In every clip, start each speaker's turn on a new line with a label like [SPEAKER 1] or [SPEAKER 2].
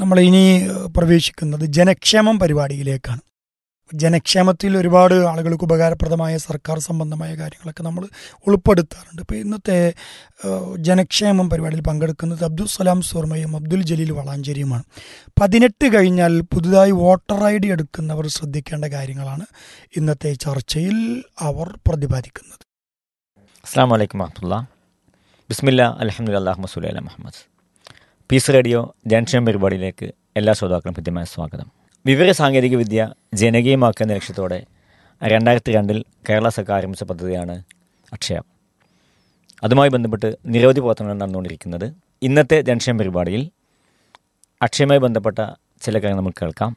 [SPEAKER 1] നമ്മൾ ഇനി പ്രവേശിക്കുന്നത് ജനക്ഷേമം പരിപാടിയിലേക്കാണ് ജനക്ഷേമത്തിൽ ഒരുപാട് ആളുകൾക്ക് ഉപകാരപ്രദമായ സർക്കാർ സംബന്ധമായ കാര്യങ്ങളൊക്കെ നമ്മൾ ഉൾപ്പെടുത്താറുണ്ട് ഇപ്പോൾ ഇന്നത്തെ ഏഹ്, ജനക്ഷേമം പരിപാടിയിൽ പങ്കെടുക്കുന്നത് അബ്ദുൽ സലാം സുർമയും അബ്ദുൽ ജലീൽ വളാഞ്ചേരിയുമാണ് പതിനെട്ട് കഴിഞ്ഞാൽ പുതുതായി വോട്ടർ ഐ ഡി എടുക്കുന്നവർ ശ്രദ്ധിക്കേണ്ട കാര്യങ്ങളാണ് ഇന്നത്തെ ചർച്ചയിൽ അവർ പ്രതിപാദിക്കുന്നത്
[SPEAKER 2] അസ്സാം വലൈക്കും വറഹമുല്ല ബിസ്മില്ല അലഹമുല്ല അള്ളാഹ് മസൂലി അല മുഹമ്മദ് പീസ് റേഡിയോ ജൻഷൻ പരിപാടിയിലേക്ക് എല്ലാ ശ്രോതാക്കളും കൃത്യമായ സ്വാഗതം വിവര സാങ്കേതിക വിദ്യ ജനകീയമാക്കുന്ന ലക്ഷ്യത്തോടെ രണ്ടായിരത്തി രണ്ടിൽ കേരള സർക്കാർ ആരംഭിച്ച പദ്ധതിയാണ് അക്ഷയ അതുമായി ബന്ധപ്പെട്ട് നിരവധി പ്രവർത്തനങ്ങൾ നടന്നുകൊണ്ടിരിക്കുന്നത് ഇന്നത്തെ ജൻഷൻ പരിപാടിയിൽ അക്ഷയവുമായി ബന്ധപ്പെട്ട ചില കാര്യങ്ങൾ നമുക്ക് കേൾക്കാം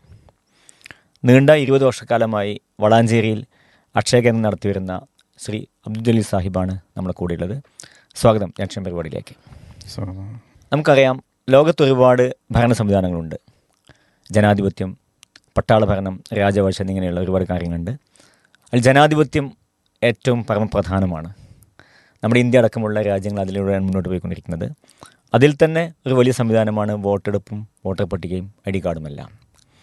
[SPEAKER 2] നീണ്ട ഇരുപത് വർഷക്കാലമായി വളാഞ്ചേരിയിൽ അക്ഷയ കേന്ദ്രം നടത്തിവരുന്ന ശ്രീ അബ്ദുൽ ജലീൽ സാഹിബാണ് നമ്മുടെ കൂടെയുള്ളത് സ്വാഗതം ജംഗ്ഷൻ പരിപാടിയിലേക്ക് നമുക്കറിയാം ലോകത്ത് ഒരുപാട് ഭരണ സംവിധാനങ്ങളുണ്ട് ജനാധിപത്യം പട്ടാള ഭരണം രാജവംശ എന്നിങ്ങനെയുള്ള ഒരുപാട് കാര്യങ്ങളുണ്ട് അതിൽ ജനാധിപത്യം ഏറ്റവും പരമപ്രധാനമാണ് നമ്മുടെ ഇന്ത്യ അടക്കമുള്ള രാജ്യങ്ങൾ അതിലൂടെയാണ് മുന്നോട്ട് പോയിക്കൊണ്ടിരിക്കുന്നത് അതിൽ തന്നെ ഒരു വലിയ സംവിധാനമാണ് വോട്ടെടുപ്പും വോട്ടർ പട്ടികയും ഐ ഡി കാർഡുമെല്ലാം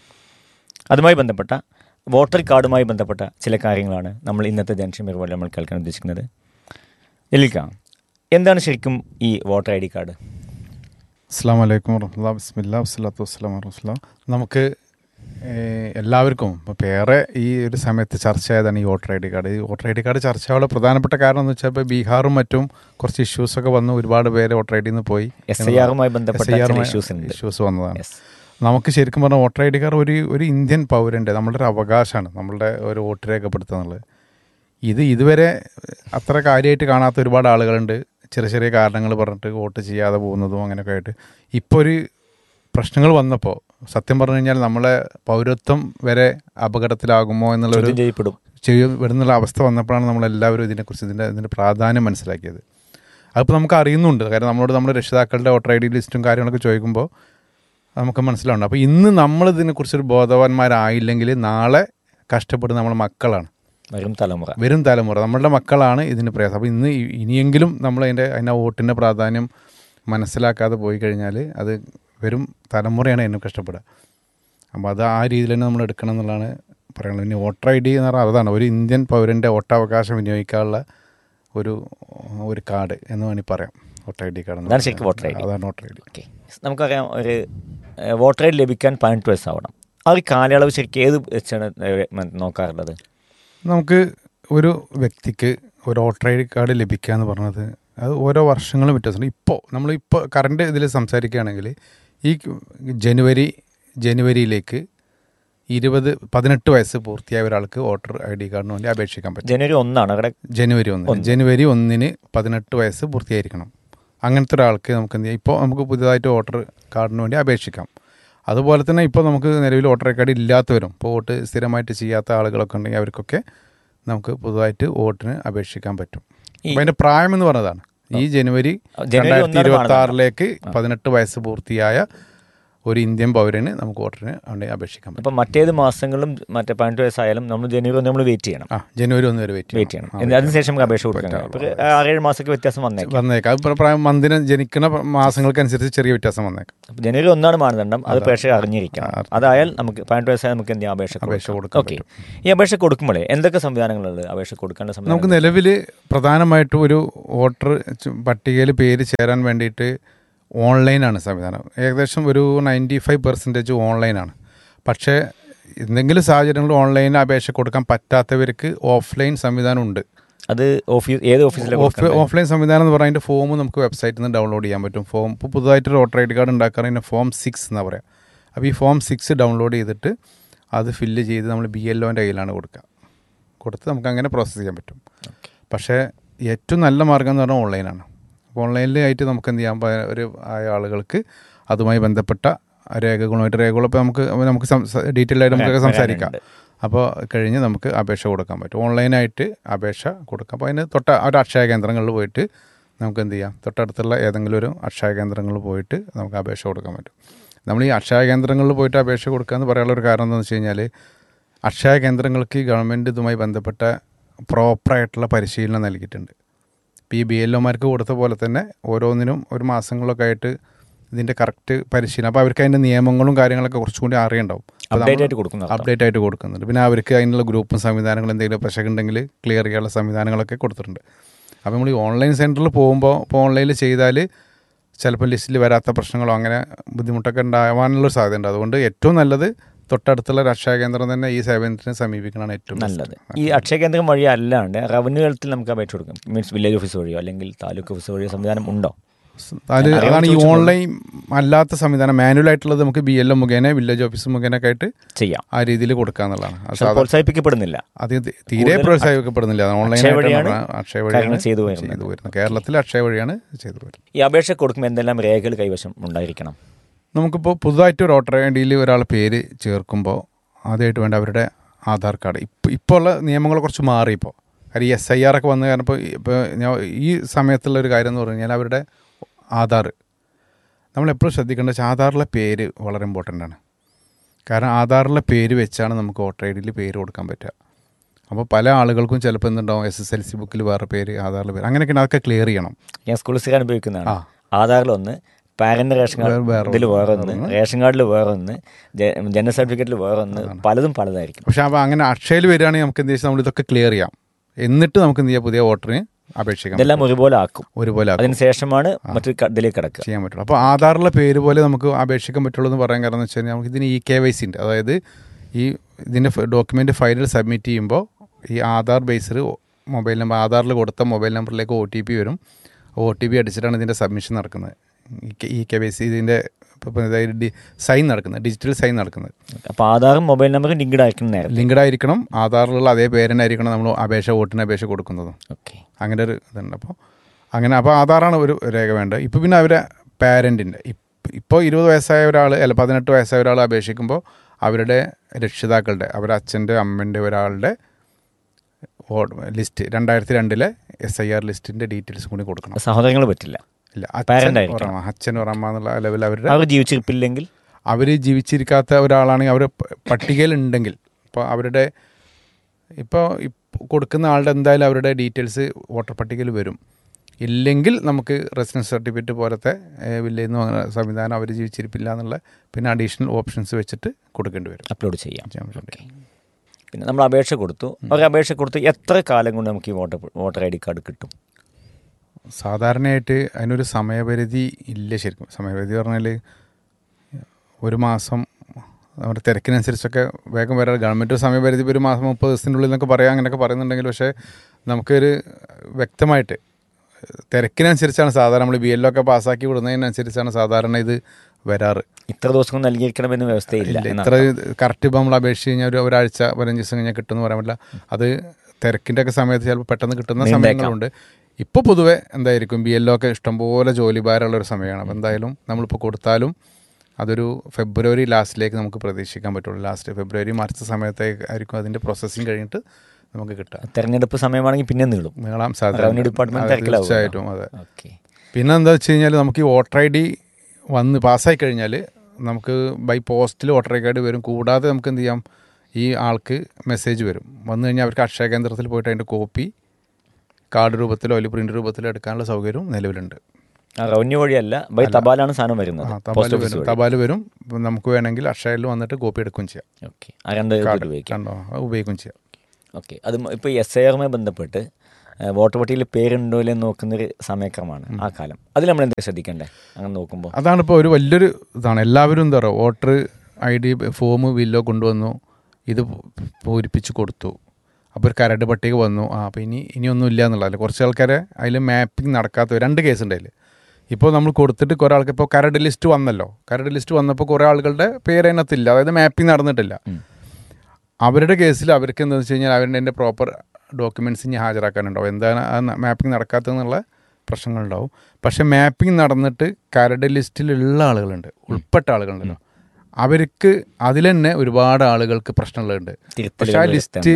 [SPEAKER 2] അതുമായി ബന്ധപ്പെട്ട വോട്ടർ കാർഡുമായി ബന്ധപ്പെട്ട ചില കാര്യങ്ങളാണ് നമ്മൾ ഇന്നത്തെ ജംഗ്ഷൻ പരിപാടി നമ്മൾ കേൾക്കാൻ ഉദ്ദേശിക്കുന്നത് എലിക്ക എന്താണ് ശരിക്കും ഈ വോട്ടർ ഐ ഡി കാർഡ്
[SPEAKER 3] അസ്സാം വലൈക്കും വർഹമുല്ല ബിസ്മില്ല വസ്സലാത്തു വസ്സലാം വറഹമുല്ല നമുക്ക് ഏഹ്, എല്ലാവർക്കും ഇപ്പോൾ ഏറെ ഈ ഒരു സമയത്ത് ചർച്ചയായതാണ് ഈ വോട്ടർ ഐ ഡി കാർഡ് ഈ വോട്ടർ ഐ ഡി കാർഡ് ചർച്ചയുള്ള പ്രധാനപ്പെട്ട കാരണം എന്ന് വെച്ചാൽ ഇപ്പോൾ ബീഹാറും മറ്റും കുറച്ച് ഇഷ്യൂസൊക്കെ വന്നു ഒരുപാട് പേര് വോട്ടർ ഐ ഡിന്ന് പോയി
[SPEAKER 2] എസ് ഐ ആറുമായി ബന്ധപ്പെട്ട ചില ഇഷ്യൂസ് ഉണ്ട്
[SPEAKER 3] ഇഷ്യൂസ് വന്നതാണ്
[SPEAKER 2] Yes.
[SPEAKER 3] നമുക്ക് ശരിക്കും പറഞ്ഞാൽ വോട്ടർ ഐ ഡി കാർഡ് ഒരു ഒരു ഇന്ത്യൻ പൗരൻ്റെ നമ്മളുടെ ഒരു അവകാശമാണ് നമ്മളുടെ ഒരു വോട്ട് രേഖപ്പെടുത്തുക എന്നുള്ളത് ഇത് ഇതുവരെ അത്ര കാര്യമായിട്ട് കാണാത്ത ഒരുപാട് ആളുകളുണ്ട് ചെറിയ ചെറിയ കാരണങ്ങൾ പറഞ്ഞിട്ട് വോട്ട് ചെയ്യാതെ പോകുന്നതും അങ്ങനെയൊക്കെ ആയിട്ട് ഇപ്പോൾ ഒരു പ്രശ്നങ്ങൾ വന്നപ്പോൾ സത്യം പറഞ്ഞു കഴിഞ്ഞാൽ നമ്മളെ പൗരത്വം വരെ അപകടത്തിലാകുമോ എന്നുള്ളൊരു
[SPEAKER 2] ചോദ്യം ചെയ്യപ്പെടും
[SPEAKER 3] ചെയ്യും വരുന്നുള്ള അവസ്ഥ വന്നപ്പോഴാണ് നമ്മളെല്ലാവരും ഇതിനെക്കുറിച്ച് ഇതിൻ്റെ ഇതിൻ്റെ പ്രാധാന്യം മനസ്സിലാക്കിയത് അതിപ്പോൾ നമുക്ക് അറിയുന്നുണ്ട് കാരണം നമ്മളോട് നമ്മുടെ രക്ഷിതാക്കളുടെ വോട്ടർ ഐ ഡി ലിസ്റ്റും കാര്യങ്ങളൊക്കെ ചോദിക്കുമ്പോൾ നമുക്ക് മനസ്സിലാവുണ്ട് അപ്പോൾ ഇന്ന് നമ്മൾ ഇതിനെക്കുറിച്ചൊരു ബോധവാന്മാരായില്ലെങ്കിൽ നാളെ കഷ്ടപ്പെടുന്ന നമ്മുടെ മക്കളാണ്
[SPEAKER 2] വരും തലമുറ
[SPEAKER 3] വരും തലമുറ നമ്മളുടെ മക്കളാണ് ഇതിന് പ്രയാസം അപ്പോൾ ഇന്ന് ഇ- ഇനിയെങ്കിലും നമ്മൾ അതിൻ്റെ അതിൻ്റെ വോട്ടിൻ്റെ പ്രാധാന്യം മനസ്സിലാക്കാതെ പോയി കഴിഞ്ഞാൽ അത് വരും തലമുറയാണ് അതിന് കഷ്ടപ്പെടുക അപ്പോൾ അത് ആ രീതിയിൽ തന്നെ നമ്മൾ എടുക്കണം എന്നുള്ളതാണ് പറയുന്നത് ഇനി വോട്ടർ ഐ ഡി എന്ന് പറഞ്ഞാൽ അതാണ് ഒരു ഇന്ത്യൻ പൗരൻ്റെ വോട്ടവകാശം വിനിയോഗിക്കാനുള്ള ഒരു ഒരു കാർഡ് എന്ന് വേണമെങ്കിൽ പറയാം വോട്ടർ ഐ ഡി കാർഡ്
[SPEAKER 2] അതാണ് ശരിക്കും voter ID.
[SPEAKER 3] അതാണ് വോട്ടർ ഐ ഡി
[SPEAKER 2] ഓക്കെ നമുക്കറിയാം ഒരു ഏഹ്, വോട്ടർ ഐ ഡി ലഭിക്കാൻ പതിനെട്ട് വയസ്സാവണം ആ ഒരു കാലയളവ് ശരിക്കും ഏത് വെച്ചാണ് ഏഹ്, നോക്കാറുള്ളത്
[SPEAKER 3] നമുക്ക് ഒരു വ്യക്തിക്ക് ഒരു വോട്ടർ ഐ ഡി കാർഡ് ലഭിക്കുക എന്ന് പറഞ്ഞത് അത് ഓരോ വർഷങ്ങളും വ്യത്യാസമുണ്ട് ഇപ്പോൾ നമ്മളിപ്പോൾ കറണ്ട് ഇതിൽ സംസാരിക്കുകയാണെങ്കിൽ ഈ ജനുവരി ജനുവരിയിലേക്ക് ഇരുപത് പതിനെട്ട് വയസ്സ് പൂർത്തിയായ ഒരാൾക്ക് വോട്ടർ ഐ ഡി കാർഡിന് വേണ്ടി അപേക്ഷിക്കാൻ പറ്റും
[SPEAKER 2] ജനുവരി ഒന്നാണ് അവിടെ
[SPEAKER 3] ജനുവരി ഒന്ന് ജനുവരി ഒന്നിന് പതിനെട്ട് വയസ്സ് പൂർത്തിയായിരിക്കണം അങ്ങനത്തെ ഒരാൾക്ക് നമുക്ക് എന്ത് ചെയ്യാം ഇപ്പോൾ നമുക്ക് പുതിയതായിട്ട് വോട്ടർ കാർഡിന് വേണ്ടി അപേക്ഷിക്കാം അതുപോലെ തന്നെ ഇപ്പോൾ നമുക്ക് നിലവിൽ വോട്ടർ കാർഡ് ഇല്ലാത്തവരും ഇപ്പോൾ വോട്ട് സ്ഥിരമായിട്ട് ചെയ്യാത്ത ആളുകളൊക്കെ ഉണ്ടെങ്കിൽ അവർക്കൊക്കെ നമുക്ക് പുതുതായിട്ട് വോട്ടിന് അപേക്ഷിക്കാൻ പറ്റും
[SPEAKER 2] ഈ-
[SPEAKER 3] അപ്പോൾ അതിൻ്റെ പ്രായം എന്ന് പറഞ്ഞതാണ് ഈ ജനുവരി
[SPEAKER 2] ജനുവരി
[SPEAKER 3] രണ്ടായിരത്തി
[SPEAKER 2] ഒന്നാണ്
[SPEAKER 3] ഇരുപത്തി
[SPEAKER 2] മാനദണ്ഡം.
[SPEAKER 3] ആറിലേക്ക് പതിനെട്ട് വയസ്സ് പൂർത്തിയായ ഒരു ഇന്ത്യൻ പൗരന് നമുക്ക് വോട്ടിന് വേണ്ടി അപേക്ഷിക്കാൻ പറ്റും
[SPEAKER 2] അപ്പം മറ്റേത് മാസങ്ങളിലും മറ്റേ പതിനെട്ട് വയസ്സായാലും നമ്മൾ ജനുവരി ഒന്ന് നമ്മൾ വെയിറ്റ് ചെയ്യണം
[SPEAKER 3] ആ ജനുവരി ഒന്ന് വരെ വെയിറ്റ്
[SPEAKER 2] വെയിറ്റ് ചെയ്യണം എന്നി- അതിനുശേഷം നമുക്ക് അപേക്ഷ കൊടുക്കാൻ കഴിയും അപ്പോൾ ഒരു ആറേഴ് മാസമൊക്കെ വ്യത്യാസം വന്നേക്കാം
[SPEAKER 3] വന്നേക്കാം അത് പ്ര- പ്രായം മന്ദിരം ജനിക്കുന്ന മാസങ്ങൾക്കനുസരിച്ച് ചെറിയ വ്യത്യാസം വന്നേക്കാം
[SPEAKER 2] അപ്പോൾ ജനുവരി ഒന്നാണ് മാനദണ്ഡം അത് പ്രേക്ഷകർ അറിഞ്ഞിരിക്കണം അതായാൽ നമുക്ക് പതിനെട്ട് വയസ്സായ നമുക്ക് എന്ത് ചെയ്യാം അപേക്ഷ
[SPEAKER 3] അപേക്ഷ കൊടുക്കാൻ
[SPEAKER 2] ഓക്കെ ഈ അപേക്ഷ കൊടുക്കുമ്പോഴേ എന്തൊക്കെ സംവിധാനങ്ങളുള്ളത് അപേക്ഷ കൊടുക്കേണ്ട
[SPEAKER 3] നമുക്ക്
[SPEAKER 2] സംവിധാനം
[SPEAKER 3] നിലവിൽ പ്രധാനമായിട്ടും ഒരു വോട്ടർ പട്ടികയിൽ പേര് ചേരാൻ വേണ്ടിയിട്ട് ഓൺലൈനാണ് സംവിധാനം ഏകദേശം ഒരു നയൻറ്റി ഫൈവ് പെർസെൻറ്റേജ് ഓൺലൈനാണ് പക്ഷേ എന്തെങ്കിലും സാഹചര്യങ്ങളിൽ ഓൺലൈൻ അപേക്ഷ കൊടുക്കാൻ പറ്റാത്തവർക്ക് ഓഫ്ലൈൻ സംവിധാനം ഉണ്ട്
[SPEAKER 2] അത് ഓഫീസ് ഏത് ഓഫീസിലെ
[SPEAKER 3] ഓഫ് ഓഫ്ലൈൻ സംവിധാനം എന്ന് പറയുന്നത് ഫോം നമുക്ക് വെബ്സൈറ്റിൽ നിന്ന് ഡൗൺലോഡ് ചെയ്യാൻ പറ്റും ഫോം ഇപ്പോൾ പുതുതായിട്ട് ഒരു വോട്ടർ ഐ ഡി കാർഡ് ഉണ്ടാക്കാറ് ഫോം സിക്സ് എന്നാ പറയാം അപ്പോൾ ഈ ഫോം സിക്സ് ഡൗൺലോഡ് ചെയ്തിട്ട് അത് ഫില്ല് ചെയ്ത് നമ്മൾ ബി എൽ ഒൻ്റെ കയ്യിലാണ് കൊടുക്കുക കൊടുത്ത് നമുക്ക് അങ്ങനെ പ്രോസസ്സ് ചെയ്യാൻ പറ്റും പക്ഷേ ഏറ്റവും നല്ല മാർഗം എന്ന് പറഞ്ഞാൽ ഓൺലൈനാണ് അപ്പോൾ ഓൺലൈനിലായിട്ട് നമുക്ക് എന്ത് ചെയ്യാൻ പ- ഒരു ആയ ആളുകൾക്ക് അതുമായി ബന്ധപ്പെട്ട രേഖകളുമായിട്ട് രേഖകളപ്പോൾ നമുക്ക് നമുക്ക് ഡീറ്റെയിൽ ആയിട്ട് നമുക്ക് സംസാരിക്കാം അപ്പോൾ കഴിഞ്ഞ് നമുക്ക് അപേക്ഷ കൊടുക്കാൻ പറ്റും ഓൺലൈനായിട്ട് അപേക്ഷ കൊടുക്കാം അപ്പോൾ അതിന് തൊട്ട ഒരു അക്ഷയ കേന്ദ്രങ്ങളിൽ പോയിട്ട് നമുക്ക് എന്ത് ചെയ്യാം തൊട്ടടുത്തുള്ള ഏതെങ്കിലും ഒരു അക്ഷയ കേന്ദ്രങ്ങളിൽ പോയിട്ട് നമുക്ക് അപേക്ഷ കൊടുക്കാൻ പറ്റും നമ്മൾ ഈ അക്ഷയ കേന്ദ്രങ്ങളിൽ പോയിട്ട് അപേക്ഷ കൊടുക്കുക എന്ന് പറയാനുള്ള ഒരു കാരണം എന്താണെന്ന് വെച്ച് കഴിഞ്ഞാൽ അക്ഷയ കേന്ദ്രങ്ങൾക്ക് ഗവൺമെൻറ് ഇതുമായി ബന്ധപ്പെട്ട പ്രോപ്പറായിട്ടുള്ള പരിശീലനം നൽകിയിട്ടുണ്ട് ഇപ്പോൾ ഈ ബി എൽ ഒമാർക്ക് കൊടുത്ത പോലെ തന്നെ ഓരോന്നിനും ഒരു മാസങ്ങളൊക്കെ ആയിട്ട് ഇതിൻ്റെ കറക്റ്റ് പരിശീലനം അപ്പോൾ അവർക്ക് അതിൻ്റെ നിയമങ്ങളും കാര്യങ്ങളൊക്കെ കുറച്ചും കൂടി അറിയണ്ടാവും അപ്പോൾ
[SPEAKER 2] അപ്ഡേറ്റ്
[SPEAKER 3] നമ്മൾ
[SPEAKER 2] ആയിട്ട് കൊടുക്കുന്ന
[SPEAKER 3] അപ്ഡേറ്റ് ആയിട്ട് കൊടുക്കുന്നുണ്ട് പിന്നെ അവർക്ക് അതിനുള്ള ഗ്രൂപ്പും സംവിധാനങ്ങളും എന്തെങ്കിലും പ്രശ്നം ഉണ്ടെങ്കിൽ ക്ലിയർ ചെയ്യാനുള്ള സംവിധാനങ്ങളൊക്കെ കൊടുത്തിട്ടുണ്ട് അപ്പോൾ നമ്മൾ ഈ ഓൺലൈൻ സെൻറ്ററിൽ പോകുമ്പോൾ ഇപ്പോൾ ഓൺലൈനിൽ ചെയ്താൽ ചിലപ്പോൾ ലിസ്റ്റിൽ വരാത്ത പ്രശ്നങ്ങളോ അങ്ങനെ ബുദ്ധിമുട്ടൊക്കെ ഉണ്ടാവാനുള്ള സാധ്യതയുണ്ട് അതുകൊണ്ട് ഏറ്റവും നല്ലത് തൊട്ടടുത്തുള്ള ഒരു അക്ഷയ കേന്ദ്രം തന്നെ ഈ സേവനത്തിനെ സമീപിക്കണതാണ് ഏറ്റവും best.
[SPEAKER 2] നല്ലത് ഈ അക്ഷയ കേന്ദ്രം വഴി അല്ലാണ്ട് റവന്യൂ ഹെൽത്തിൽ നമുക്ക് അപേക്ഷ കൊടുക്കും മീൻസ് വില്ലേജ് ഓഫീസ് വഴിയോ അല്ലെങ്കിൽ താലൂക്ക് ഓഫീസ് വഴിയോ സംവിധാനം ഉണ്ടോ
[SPEAKER 3] അത്
[SPEAKER 2] അറിയാൻ
[SPEAKER 3] അതാണ് ഈ
[SPEAKER 2] ചോദിച്ചപ്പോൾ-
[SPEAKER 3] ഓൺലൈൻ അല്ലാത്ത സംവിധാനം മാനുവൽ ആയിട്ടുള്ളത് നമുക്ക് ബി എൽ ഒ മുഖേന വില്ലേജ് ഓഫീസ് മുഖേന ഒക്കെ ആയിട്ട്
[SPEAKER 2] ചെയ്യാം
[SPEAKER 3] ആ രീതിയിൽ കൊടുക്കാന്നുള്ളതാണ് അത്
[SPEAKER 2] പക്ഷെ അത്
[SPEAKER 3] സാധാ-
[SPEAKER 2] പ്രോത്സാഹിപ്പിക്കപ്പെടുന്നില്ല
[SPEAKER 3] അത് തി- തീരെ
[SPEAKER 2] കൂടുതലും
[SPEAKER 3] പ്രോത്സാഹിക്കപ്പെടുന്നില്ല ഓൺലൈൻ
[SPEAKER 2] അക്ഷയ വഴിയാണ്
[SPEAKER 3] അക്ഷയ
[SPEAKER 2] കാര്യങ്ങൾ
[SPEAKER 3] വഴിയാണ്
[SPEAKER 2] ചെയ്തു വരുന്നത്.
[SPEAKER 3] ചെയ്തു വരുന്നത് കേരളത്തിൽ അക്ഷയ വഴിയാണ് ചെയ്തു വരുന്നത്
[SPEAKER 2] ഈ അപേക്ഷ കൊടുക്കുമ്പോൾ എന്തെല്ലാം രേഖകൾ കൈവശം ഉണ്ടായിരിക്കണം
[SPEAKER 3] നമുക്കിപ്പോൾ പുതുതായിട്ട് ഒരു വോട്ടർ ഐ ഡിയിൽ ഒരാളെ പേര് ചേർക്കുമ്പോൾ ആദ്യമായിട്ട് വേണ്ട അവരുടെ ആധാർ കാർഡ് ഇപ്പോൾ ഇപ്പോൾ ഉള്ള നിയമങ്ങൾ കുറച്ച് മാറി ഇപ്പോൾ കാര്യം ഈ എസ് ഐ ആർ ഒക്കെ വന്ന് കാരണം ഇപ്പോൾ ഇപ്പോൾ ഞാൻ ഈ സമയത്തുള്ള ഒരു കാര്യം എന്ന് പറഞ്ഞു കഴിഞ്ഞാൽ അവരുടെ ആധാർ നമ്മൾ എപ്പോഴും ശ്രദ്ധിക്കേണ്ടത് വെച്ചാൽ ആധാറിലെ പേര് വളരെ ഇമ്പോർട്ടൻ്റ് ആണ് കാരണം ആധാറിലെ പേര് വെച്ചാണ് നമുക്ക് വോട്ടർ ഐ ഡിയിൽ പേര് കൊടുക്കാൻ പറ്റുക അപ്പോൾ പല ആളുകൾക്കും ചിലപ്പോൾ എന്തുണ്ടാവും എസ് എസ് എൽ സി ബുക്കിൽ വേറെ പേര് ആധാറിൽ പേര് അങ്ങനെയൊക്കെയാണ് അതൊക്കെ ക്ലിയർ ചെയ്യണം
[SPEAKER 2] ഞാൻ സ്കൂളിൽ സ്ഥിരം അനുഭവിക്കുന്നതാണ്
[SPEAKER 3] ആ.
[SPEAKER 2] ആധാറിൽ ഒന്ന് പാരന്റ് റേഷൻ കാർഡ്
[SPEAKER 3] വേറെ- വേറെ
[SPEAKER 2] ഇതിൽ
[SPEAKER 3] ഒന്ന്.
[SPEAKER 2] വേറെ ഒന്ന് റേഷൻ കാർഡിൽ വേറെ ഒന്ന് ജ- ജനന സർട്ടിഫിക്കറ്റിൽ വേറെ ഒന്ന് പലതും പലതായിരിക്കും
[SPEAKER 3] പക്ഷെ അപ്പോൾ അങ്ങനെ അക്ഷയയിൽ വരികയാണെങ്കിൽ നമുക്ക് എന്ത് വെച്ചാൽ നമ്മൾ ഇതൊക്കെ ക്ലിയർ ചെയ്യാം എന്നിട്ട് നമുക്ക് എന്ത് ചെയ്യാം പുതിയ വോട്ടറിന് അപേക്ഷിക്കാം
[SPEAKER 2] ഇതെല്ലാം ഒരുപോലെ ആക്കും
[SPEAKER 3] ഒരുപോലെ ആക്കും.
[SPEAKER 2] അതിന് ശേഷമാണ് മറ്റൊരു ക- ഇതിലേക്ക് കിടക്കുക
[SPEAKER 3] ചെയ്യാൻ പറ്റുള്ളൂ അപ്പോൾ ആധാറിലെ പേര് പോലെ നമുക്ക് അപേക്ഷിക്കാൻ പറ്റുള്ളൂ എന്ന് പറയാൻ കാരണം എന്ന് വെച്ച് കഴിഞ്ഞാൽ നമുക്ക് ഇതിന് ഇ കെ വൈ സി ഉണ്ട് അതായത് ഈ ഇതിൻ്റെ ഡോക്യുമെൻ്റ് ഫയലിൽ സബ്മിറ്റ് ചെയ്യുമ്പോൾ ഈ ആധാർ ബേസിൽ മൊബൈൽ നമ്പർ ആധാറിൽ കൊടുത്ത മൊബൈൽ നമ്പറിലേക്ക് ഒ ടി പി വരും ഒ ടി പി അടിച്ചിട്ടാണ് ഇതിൻ്റെ സബ്മിഷൻ നടക്കുന്നത് ഇ കെ വൈ സി ഇതിൻ്റെ സൈൻ നടക്കുന്നത് ഡിജിറ്റൽ സൈൻ നടക്കുന്നത്
[SPEAKER 2] അപ്പോൾ ആധാറും മൊബൈൽ നമ്പറും ലിങ്ക്ഡ് ആയിരിക്കണം നേരത്തെ
[SPEAKER 3] ലിങ്ക്ഡ് ആയിരിക്കണം ആധാറിലുള്ള അതേ പേരനായിരിക്കണം നമ്മൾ അപേക്ഷ വോട്ടിന് അപേക്ഷ കൊടുക്കുന്നതും
[SPEAKER 2] ഓക്കെ
[SPEAKER 3] അങ്ങനെ ഒരു ഇതുണ്ട് അപ്പോൾ അങ്ങനെ അപ്പോൾ ആധാറാണ് ഒരു രേഖ വേണ്ടത് ഇപ്പോൾ പിന്നെ അവരെ പാരൻറ്റിൻ്റെ ഇപ്പോൾ ഇരുപത് വയസ്സായ ഒരാൾ അല്ല പതിനെട്ട് വയസ്സായ ഒരാൾ അപേക്ഷിക്കുമ്പോൾ അവരുടെ രക്ഷിതാക്കളുടെ അവരുടെ അച്ഛൻ്റെ അമ്മൻ്റെ ഒരാളുടെ ലിസ്റ്റ് രണ്ടായിരത്തി രണ്ടിലെ എസ് ഐ ആർ ലിസ്റ്റിൻ്റെ ഡീറ്റെയിൽസ് കൂടി കൊടുക്കണം
[SPEAKER 2] സഹോദരങ്ങൾ പറ്റില്ല
[SPEAKER 3] ഇല്ല
[SPEAKER 2] Parent
[SPEAKER 3] അച്ഛൻ
[SPEAKER 2] ആയിരിക്കണം.
[SPEAKER 3] ഒരമ്മ അച്ഛൻ ഒരമ്മ എന്നുള്ള ലെവൽ അവരുടെ
[SPEAKER 2] അവർ ജീവിച്ചിരിപ്പില്ലെങ്കിൽ
[SPEAKER 3] അവർ ജീവിച്ചിരിക്കാത്ത ഒരാളാണെങ്കിൽ അവർ പട്ടികയിൽ ഉണ്ടെങ്കിൽ ഇപ്പോൾ അവരുടെ ഇപ്പോൾ കൊടുക്കുന്ന ആളുടെ എന്തായാലും അവരുടെ ഡീറ്റെയിൽസ് വോട്ടർ പട്ടികയിൽ വരും ഇല്ലെങ്കിൽ നമുക്ക് റെസിഡൻസ് സർട്ടിഫിക്കറ്റ് പോലത്തെ വില്ലേജ് അങ്ങനെ സംവിധാനം അവർ ജീവിച്ചിരിപ്പില്ല എന്നുള്ള പിന്നെ അഡീഷണൽ ഓപ്ഷൻസ് വെച്ചിട്ട് കൊടുക്കേണ്ടി വരും
[SPEAKER 2] അപ്ലോഡ് ചെയ്യാം
[SPEAKER 3] ചെയ്യാൻ വേണ്ടി.
[SPEAKER 2] ഓക്കെ പിന്നെ നമ്മൾ അപേക്ഷ കൊടുത്തു ഒരു അപേക്ഷ കൊടുത്ത് എത്ര കാലം കൊണ്ട് നമുക്ക് ഈ voter voter I D card കിട്ടും
[SPEAKER 3] സാധാരണയായിട്ട് അതിനൊരു സമയപരിധി ഇല്ല ശരിക്കും സമയപരിധി പറഞ്ഞാൽ ഒരു മാസം നമ്മുടെ തിരക്കിനനുസരിച്ചൊക്കെ വേഗം വരാറ് ഗവൺമെൻറ് ഒരു സമയപരിധി ഇപ്പോൾ ഒരു മാസം മുപ്പത് ദിവസത്തിൻ്റെ ഉള്ളിൽ എന്നൊക്കെ പറയാം അങ്ങനെയൊക്കെ പറയുന്നുണ്ടെങ്കിൽ പക്ഷേ നമുക്കൊരു വ്യക്തമായിട്ട് തിരക്കിനനുസരിച്ചാണ് സാധാരണ നമ്മൾ ബി എല്ലോ ഒക്കെ പാസ്സാക്കി വിടുന്നതിനനുസരിച്ചാണ് സാധാരണ ഇത് വരാറ്
[SPEAKER 2] ഇത്ര ദിവസം നൽകിയിരിക്കണമെന്ന് വ്യവസ്ഥയില്ല
[SPEAKER 3] ഇല്ല
[SPEAKER 2] എന്നാണ്.
[SPEAKER 3] ഇത്ര കറക്റ്റ് ഇപ്പോൾ നമ്മൾ അപേക്ഷിച്ച് കഴിഞ്ഞാൽ ഒരു ഒരാഴ്ച പതിനഞ്ച് ദിവസം കഴിഞ്ഞാൽ കിട്ടുമെന്ന് പറയാൻ പറ്റില്ല അത് തിരക്കിൻ്റെ ഒക്കെ സമയത്ത് ചിലപ്പോൾ പെട്ടെന്ന് കിട്ടുന്ന
[SPEAKER 2] നീണ്ടേക്കാം.
[SPEAKER 3] സമയങ്ങളുണ്ട് ഇപ്പോൾ പൊതുവെ എന്തായിരിക്കും ബി എല്ലോ ഒക്കെ ഇഷ്ടംപോലെ ജോലി ഭാരമുള്ള ഒരു സമയമാണ് അപ്പോൾ എന്തായാലും നമ്മളിപ്പോൾ കൊടുത്താലും അതൊരു ഫെബ്രുവരി ലാസ്റ്റിലേക്ക് നമുക്ക് പ്രതീക്ഷിക്കാൻ പറ്റുള്ളൂ ലാസ്റ്റ് ഫെബ്രുവരി മാർച്ച് സമയത്തേക്ക് ആയിരിക്കും അതിൻ്റെ പ്രോസസ്സിങ് കഴിഞ്ഞിട്ട് നമുക്ക് കിട്ടുക
[SPEAKER 2] തെരഞ്ഞെടുപ്പ് സമയമാണെങ്കിൽ പിന്നെ നീളും
[SPEAKER 3] നീളാം
[SPEAKER 2] റവന്യൂ ഡിപ്പാർട്ട്മെന്റ്
[SPEAKER 3] അതെ,
[SPEAKER 2] തിരക്കിലാവും
[SPEAKER 3] തീർച്ചയായിട്ടും അതെ
[SPEAKER 2] ഓക്കെ
[SPEAKER 3] പിന്നെ എന്താ വെച്ച് കഴിഞ്ഞാൽ നമുക്ക് ഈ വോട്ടർ ഐ ഡി വന്ന് പാസ്സായി കഴിഞ്ഞാൽ നമുക്ക് ബൈ പോസ്റ്റിൽ വോട്ടർ ഐ കാർഡ് വരും കൂടാതെ നമുക്ക് എന്ത് ചെയ്യാം ഈ ആൾക്ക് മെസ്സേജ് വരും വന്നു കഴിഞ്ഞാൽ അവർക്ക് അക്ഷയ കേന്ദ്രത്തിൽ പോയിട്ട് അതിൻ്റെ കോപ്പി കാർഡ് രൂപത്തിലോ അല്ലെങ്കിൽ പ്രിൻ്റ് രൂപത്തിലോ എടുക്കാനുള്ള സൗകര്യവും നിലവിലുണ്ട്
[SPEAKER 2] റവന്യൂ വഴിയല്ല ബൈ തപാലാണ് സാധനം
[SPEAKER 3] ആ
[SPEAKER 2] വരുന്നത്
[SPEAKER 3] തപാൽ
[SPEAKER 2] പോസ്റ്റ് ഓഫീസ്
[SPEAKER 3] വരും
[SPEAKER 2] വഴി
[SPEAKER 3] തപാൽ വരും ഇപ്പം നമുക്ക് വേണമെങ്കിൽ അക്ഷയയിൽ വന്നിട്ട് കോപ്പി എടുക്കുകയും ചെയ്യാം
[SPEAKER 2] ഓക്കെ ആ രണ്ട് ഇത്
[SPEAKER 3] കാർഡ്
[SPEAKER 2] ഉപയോഗിക്കാം
[SPEAKER 3] കണ്ടോ അത് ഉപയോഗിക്കുകയും ചെയ്യാം
[SPEAKER 2] ഓക്കെ അത് ഇപ്പോൾ എസ് ഐ ആറുമായി ബന്ധപ്പെട്ട് ഏഹ്, വോട്ടർ പട്ടികയിൽ പേരുണ്ടോ ഇല്ലെന്ന് നോക്കുന്നൊരു സമയക്രമമാണ് ആ കാലം അതിൽ നമ്മൾ എന്താ ശ്രദ്ധിക്കണ്ടേ അങ്ങനെ നോക്കുമ്പോൾ
[SPEAKER 3] അതാണ് ഇപ്പോൾ ഒരു വലിയൊരു ഇതാണ് എല്ലാവരും എന്താ പറയുക വോട്ടർ ഐ ഡി ഫോം വില്ലോ കൊണ്ടുവന്നു ഇത് പൂരിപ്പിച്ച് കൊടുത്തു അപ്പോൾ ഒരു കരട് പട്ടിക വന്നു ആ അപ്പോൾ ഇനി ഇനിയൊന്നും ഇല്ല എന്നുള്ളതല്ല കുറച്ച് ആൾക്കാരെ അതിൽ മാപ്പിംഗ് നടക്കാത്ത രണ്ട് കേസ് ഉണ്ട് അതിൽ ഇപ്പോൾ നമ്മൾ കൊടുത്തിട്ട് കുറേ ആൾക്ക് ഇപ്പോൾ കരട് ലിസ്റ്റ് വന്നല്ലോ കരട് ലിസ്റ്റ് വന്നപ്പോൾ കുറേ ആളുകളുടെ പേര് അതിനകത്തില്ല അതായത് മാപ്പിംഗ് നടന്നിട്ടില്ല
[SPEAKER 2] ഉം.
[SPEAKER 3] അവരുടെ കേസിൽ അവർക്ക് എന്താണെന്ന് വെച്ച് കഴിഞ്ഞാൽ അവരുടെ എൻ്റെ പ്രോപ്പർ ഡോക്യുമെൻറ്റ്സ് ഇനി ഹാജരാക്കാനുണ്ടാവും എന്താണ് ആ മാപ്പിംഗ് നടക്കാത്തതെന്നുള്ള പ്രശ്നങ്ങളുണ്ടാവും പക്ഷെ മാപ്പിംഗ് നടന്നിട്ട് കരട് ലിസ്റ്റിലുള്ള ആളുകളുണ്ട് ഉൾപ്പെട്ട ആളുകളുണ്ടല്ലോ അവർക്ക് അതിൽ തന്നെ ഒരുപാട് ആളുകൾക്ക് പ്രശ്നങ്ങളുണ്ട്
[SPEAKER 2] തിരുത്തലുകൾ
[SPEAKER 3] പക്ഷെ ആ ലിസ്റ്റ്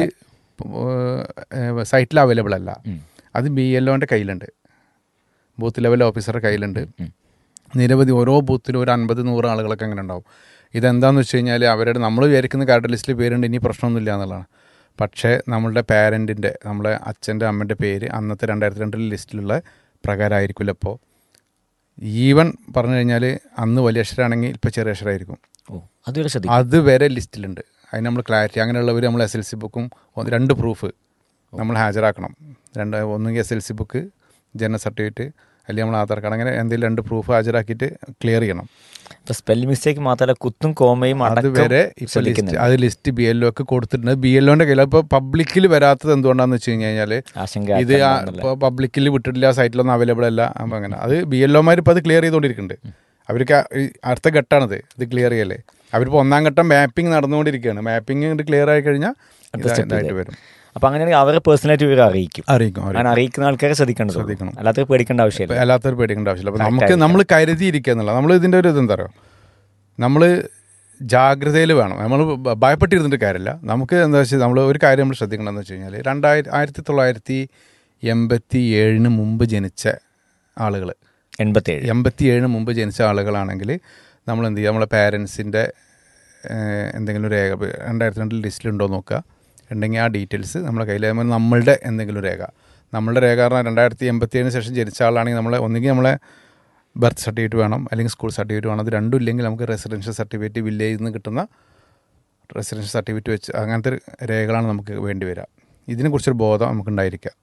[SPEAKER 2] വരുത്തേണ്ട.
[SPEAKER 3] സൈറ്റിൽ അവൈലബിൾ അല്ല
[SPEAKER 2] ഉം.
[SPEAKER 3] അത് ബി എൽ ഒൻ്റെ കയ്യിലുണ്ട് ബൂത്ത് ലെവൽ ഓഫീസറുടെ കയ്യിലുണ്ട്
[SPEAKER 2] ഉം.
[SPEAKER 3] നിരവധി ഓരോ ബൂത്തിലും ഒരു അൻപത് നൂറ് ആളുകളൊക്കെ അങ്ങനെ ഉണ്ടാവും ഇതെന്താണെന്ന് വെച്ച് കഴിഞ്ഞാൽ അവരുടെ നമ്മൾ വിചാരിക്കുന്ന കാർഡ് ലിസ്റ്റിൽ പേരുണ്ട് ഇനി പ്രശ്നമൊന്നുമില്ല എന്നുള്ളതാണ് പക്ഷേ നമ്മളുടെ പാരൻറ്റിൻ്റെ നമ്മളെ അച്ഛൻ്റെ അമ്മൻ്റെ പേര് അന്നത്തെ രണ്ടായിരത്തി രണ്ടിലെ ലിസ്റ്റിലുള്ള പ്രകാരമായിരിക്കില്ല ഇപ്പോൾ ഈവൻ പറഞ്ഞു കഴിഞ്ഞാൽ അന്ന് വലിയ അക്ഷരമാണെങ്കിൽ ഇപ്പോൾ ചെറിയ അക്ഷരമായിരിക്കും
[SPEAKER 2] ഓ അതുവരെ ശ്രദ്ധിക്കും
[SPEAKER 3] അത് വരെ ലിസ്റ്റിലുണ്ട് അതിന് നമ്മൾ ക്ലാരിറ്റി അങ്ങനെയുള്ളവർ നമ്മൾ എസ് എൽ സി ബുക്കും ഒന്ന് രണ്ട് പ്രൂഫ് നമ്മൾ ഹാജരാക്കണം രണ്ട് ഒന്നുകിൽ എസ് എൽ സി ബുക്ക് ജനന സർട്ടിഫിക്കറ്റ് അല്ലെങ്കിൽ നമ്മൾ ആധാർ കാർഡ് അങ്ങനെ എന്തെങ്കിലും രണ്ട് പ്രൂഫ് ഹാജരാക്കിയിട്ട് ക്ലിയർ ചെയ്യണം
[SPEAKER 2] ഇപ്പൊ സ്പെല്ലിംഗ് മിസ്റ്റേക്ക് മാത്രമല്ല കുത്തും കോമയും
[SPEAKER 3] അത്
[SPEAKER 2] അടക്കം
[SPEAKER 3] വരെ ഇപ്പോൾ ലിസ്റ്റ്
[SPEAKER 2] ശ്രദ്ധിക്കുന്നുണ്ട്
[SPEAKER 3] അത് ലിസ്റ്റ് ബി എൽ ഒക്കെ കൊടുത്തിട്ടുണ്ട് ബി എൽ ഒൻ്റെ കയ്യിൽ ഇപ്പോൾ പബ്ലിക്കിൽ വരാത്തത് എന്തുകൊണ്ടാണെന്ന് വെച്ച് കഴിഞ്ഞ് കഴിഞ്ഞാൽ
[SPEAKER 2] ആശങ്ക
[SPEAKER 3] ഇത് ഇപ്പോൾ പബ്ലിക്കിൽ വിട്ടിട്ടില്ല സൈറ്റിലൊന്നും അവൈലബിൾ അല്ല അപ്പം അങ്ങനെ അത് ബി എൽ ഒമാർ ഇപ്പോൾ അത് ക്ലിയർ ചെയ്തുകൊണ്ടിരിക്കുന്നുണ്ട് അവർക്ക് ആ- ഈ അടുത്ത ഘട്ടമാണിത് ഇത് ക്ലിയർ ചെയ്യല്ലേ അവരിപ്പോൾ ഒന്നാം ഘട്ടം മാപ്പിംഗ് നടന്നുകൊണ്ടിരിക്കുകയാണ് മാപ്പിംഗ് ക്ലിയർ ആയി കഴിഞ്ഞാൽ
[SPEAKER 2] അടുത്ത step
[SPEAKER 3] ഇതായിട്ട്
[SPEAKER 2] ഇത്.
[SPEAKER 3] വരും
[SPEAKER 2] അപ്പൊ അങ്ങനെയാണെങ്കിൽ അവരെ പേഴ്സണലായിട്ട് ഇവർ അറിയിക്കും
[SPEAKER 3] അറിയിക്കും
[SPEAKER 2] അങ്ങനെ അറിയിക്കുന്ന ആൾക്കാരെ ശ്രദ്ധിക്കേണ്ടത്
[SPEAKER 3] ശ്രദ്ധിക്കണം.
[SPEAKER 2] അല്ലാത്ത പേടിക്കേണ്ട ആവശ്യമില്ല
[SPEAKER 3] അല്ലാത്തൊരു പേടിക്കേണ്ട ആവശ്യമില്ല അപ്പോൾ
[SPEAKER 2] Fact
[SPEAKER 3] നമുക്ക്
[SPEAKER 2] ആയിരിക്കണം.
[SPEAKER 3] നമ്മൾ കരുതിയിരിക്കുക എന്നുള്ള നമ്മൾ ഇതിൻ്റെ ഒരു ഇതെന്താ പറയുക നമ്മൾ ജാഗ്രതയിൽ വേണം നമ്മൾ ഭ- ഭയപ്പെട്ടിരുന്നിട്ട് കാര്യമില്ല നമുക്ക് എന്താ വെച്ചാൽ നമ്മൾ ഒരു കാര്യം നമ്മൾ ശ്രദ്ധിക്കണമെന്ന് വെച്ച് കഴിഞ്ഞാൽ രണ്ടായിരത്തി ആയിരത്തി തൊള്ളായിരത്തി എൺപത്തി ഏഴിന് മുമ്പ് ജനിച്ച ആളുകൾ
[SPEAKER 2] എൺപത്തേഴ്
[SPEAKER 3] എൺപത്തി ഏഴിന് മുമ്പ് ജനിച്ച ആളുകളാണെങ്കിൽ നമ്മൾ എന്ത് ചെയ്യുക നമ്മളെ പാരൻസിൻ്റെ എന്തെങ്കിലും രേഖ ഇപ്പൊ രണ്ടായിരത്തി രണ്ടിൽ ലിസ്റ്റിലുണ്ടോ എന്ന് നോക്കുക ഉണ്ടെങ്കിൽ ആ ഡീറ്റെയിൽസ് നമ്മളെ കയ്യിൽ അതുപോലെ നമ്മളുടെ എന്തെങ്കിലും രേഖ നമ്മളുടെ രേഖ പറഞ്ഞാൽ രണ്ടായിരത്തി എൺപത്തി ഏഴിന് ശേഷം ജനിച്ച ആളാണെങ്കിൽ നമ്മളെ ഒന്നുകിൽ നമ്മളെ ബർത്ത് സർട്ടിഫിക്കറ്റ് വേണം അല്ലെങ്കിൽ സ്കൂൾ സർട്ടിഫിക്കറ്റ് വേണം അത് രണ്ടും ഇല്ലെങ്കിൽ നമുക്ക് റെസിഡൻഷ്യൽ സർട്ടിഫിക്കറ്റ് വില്ലേജിൽ നിന്ന് കിട്ടുന്ന റെസിഡൻഷ്യൽ സർട്ടിഫിക്കറ്റ് വെച്ച് അങ്ങനത്തെ രേഖകളാണ് നമുക്ക് വേണ്ടി വരിക ഇതിനെക്കുറിച്ചൊരു ബോധം നമുക്ക് ഉണ്ടായിരിക്കുക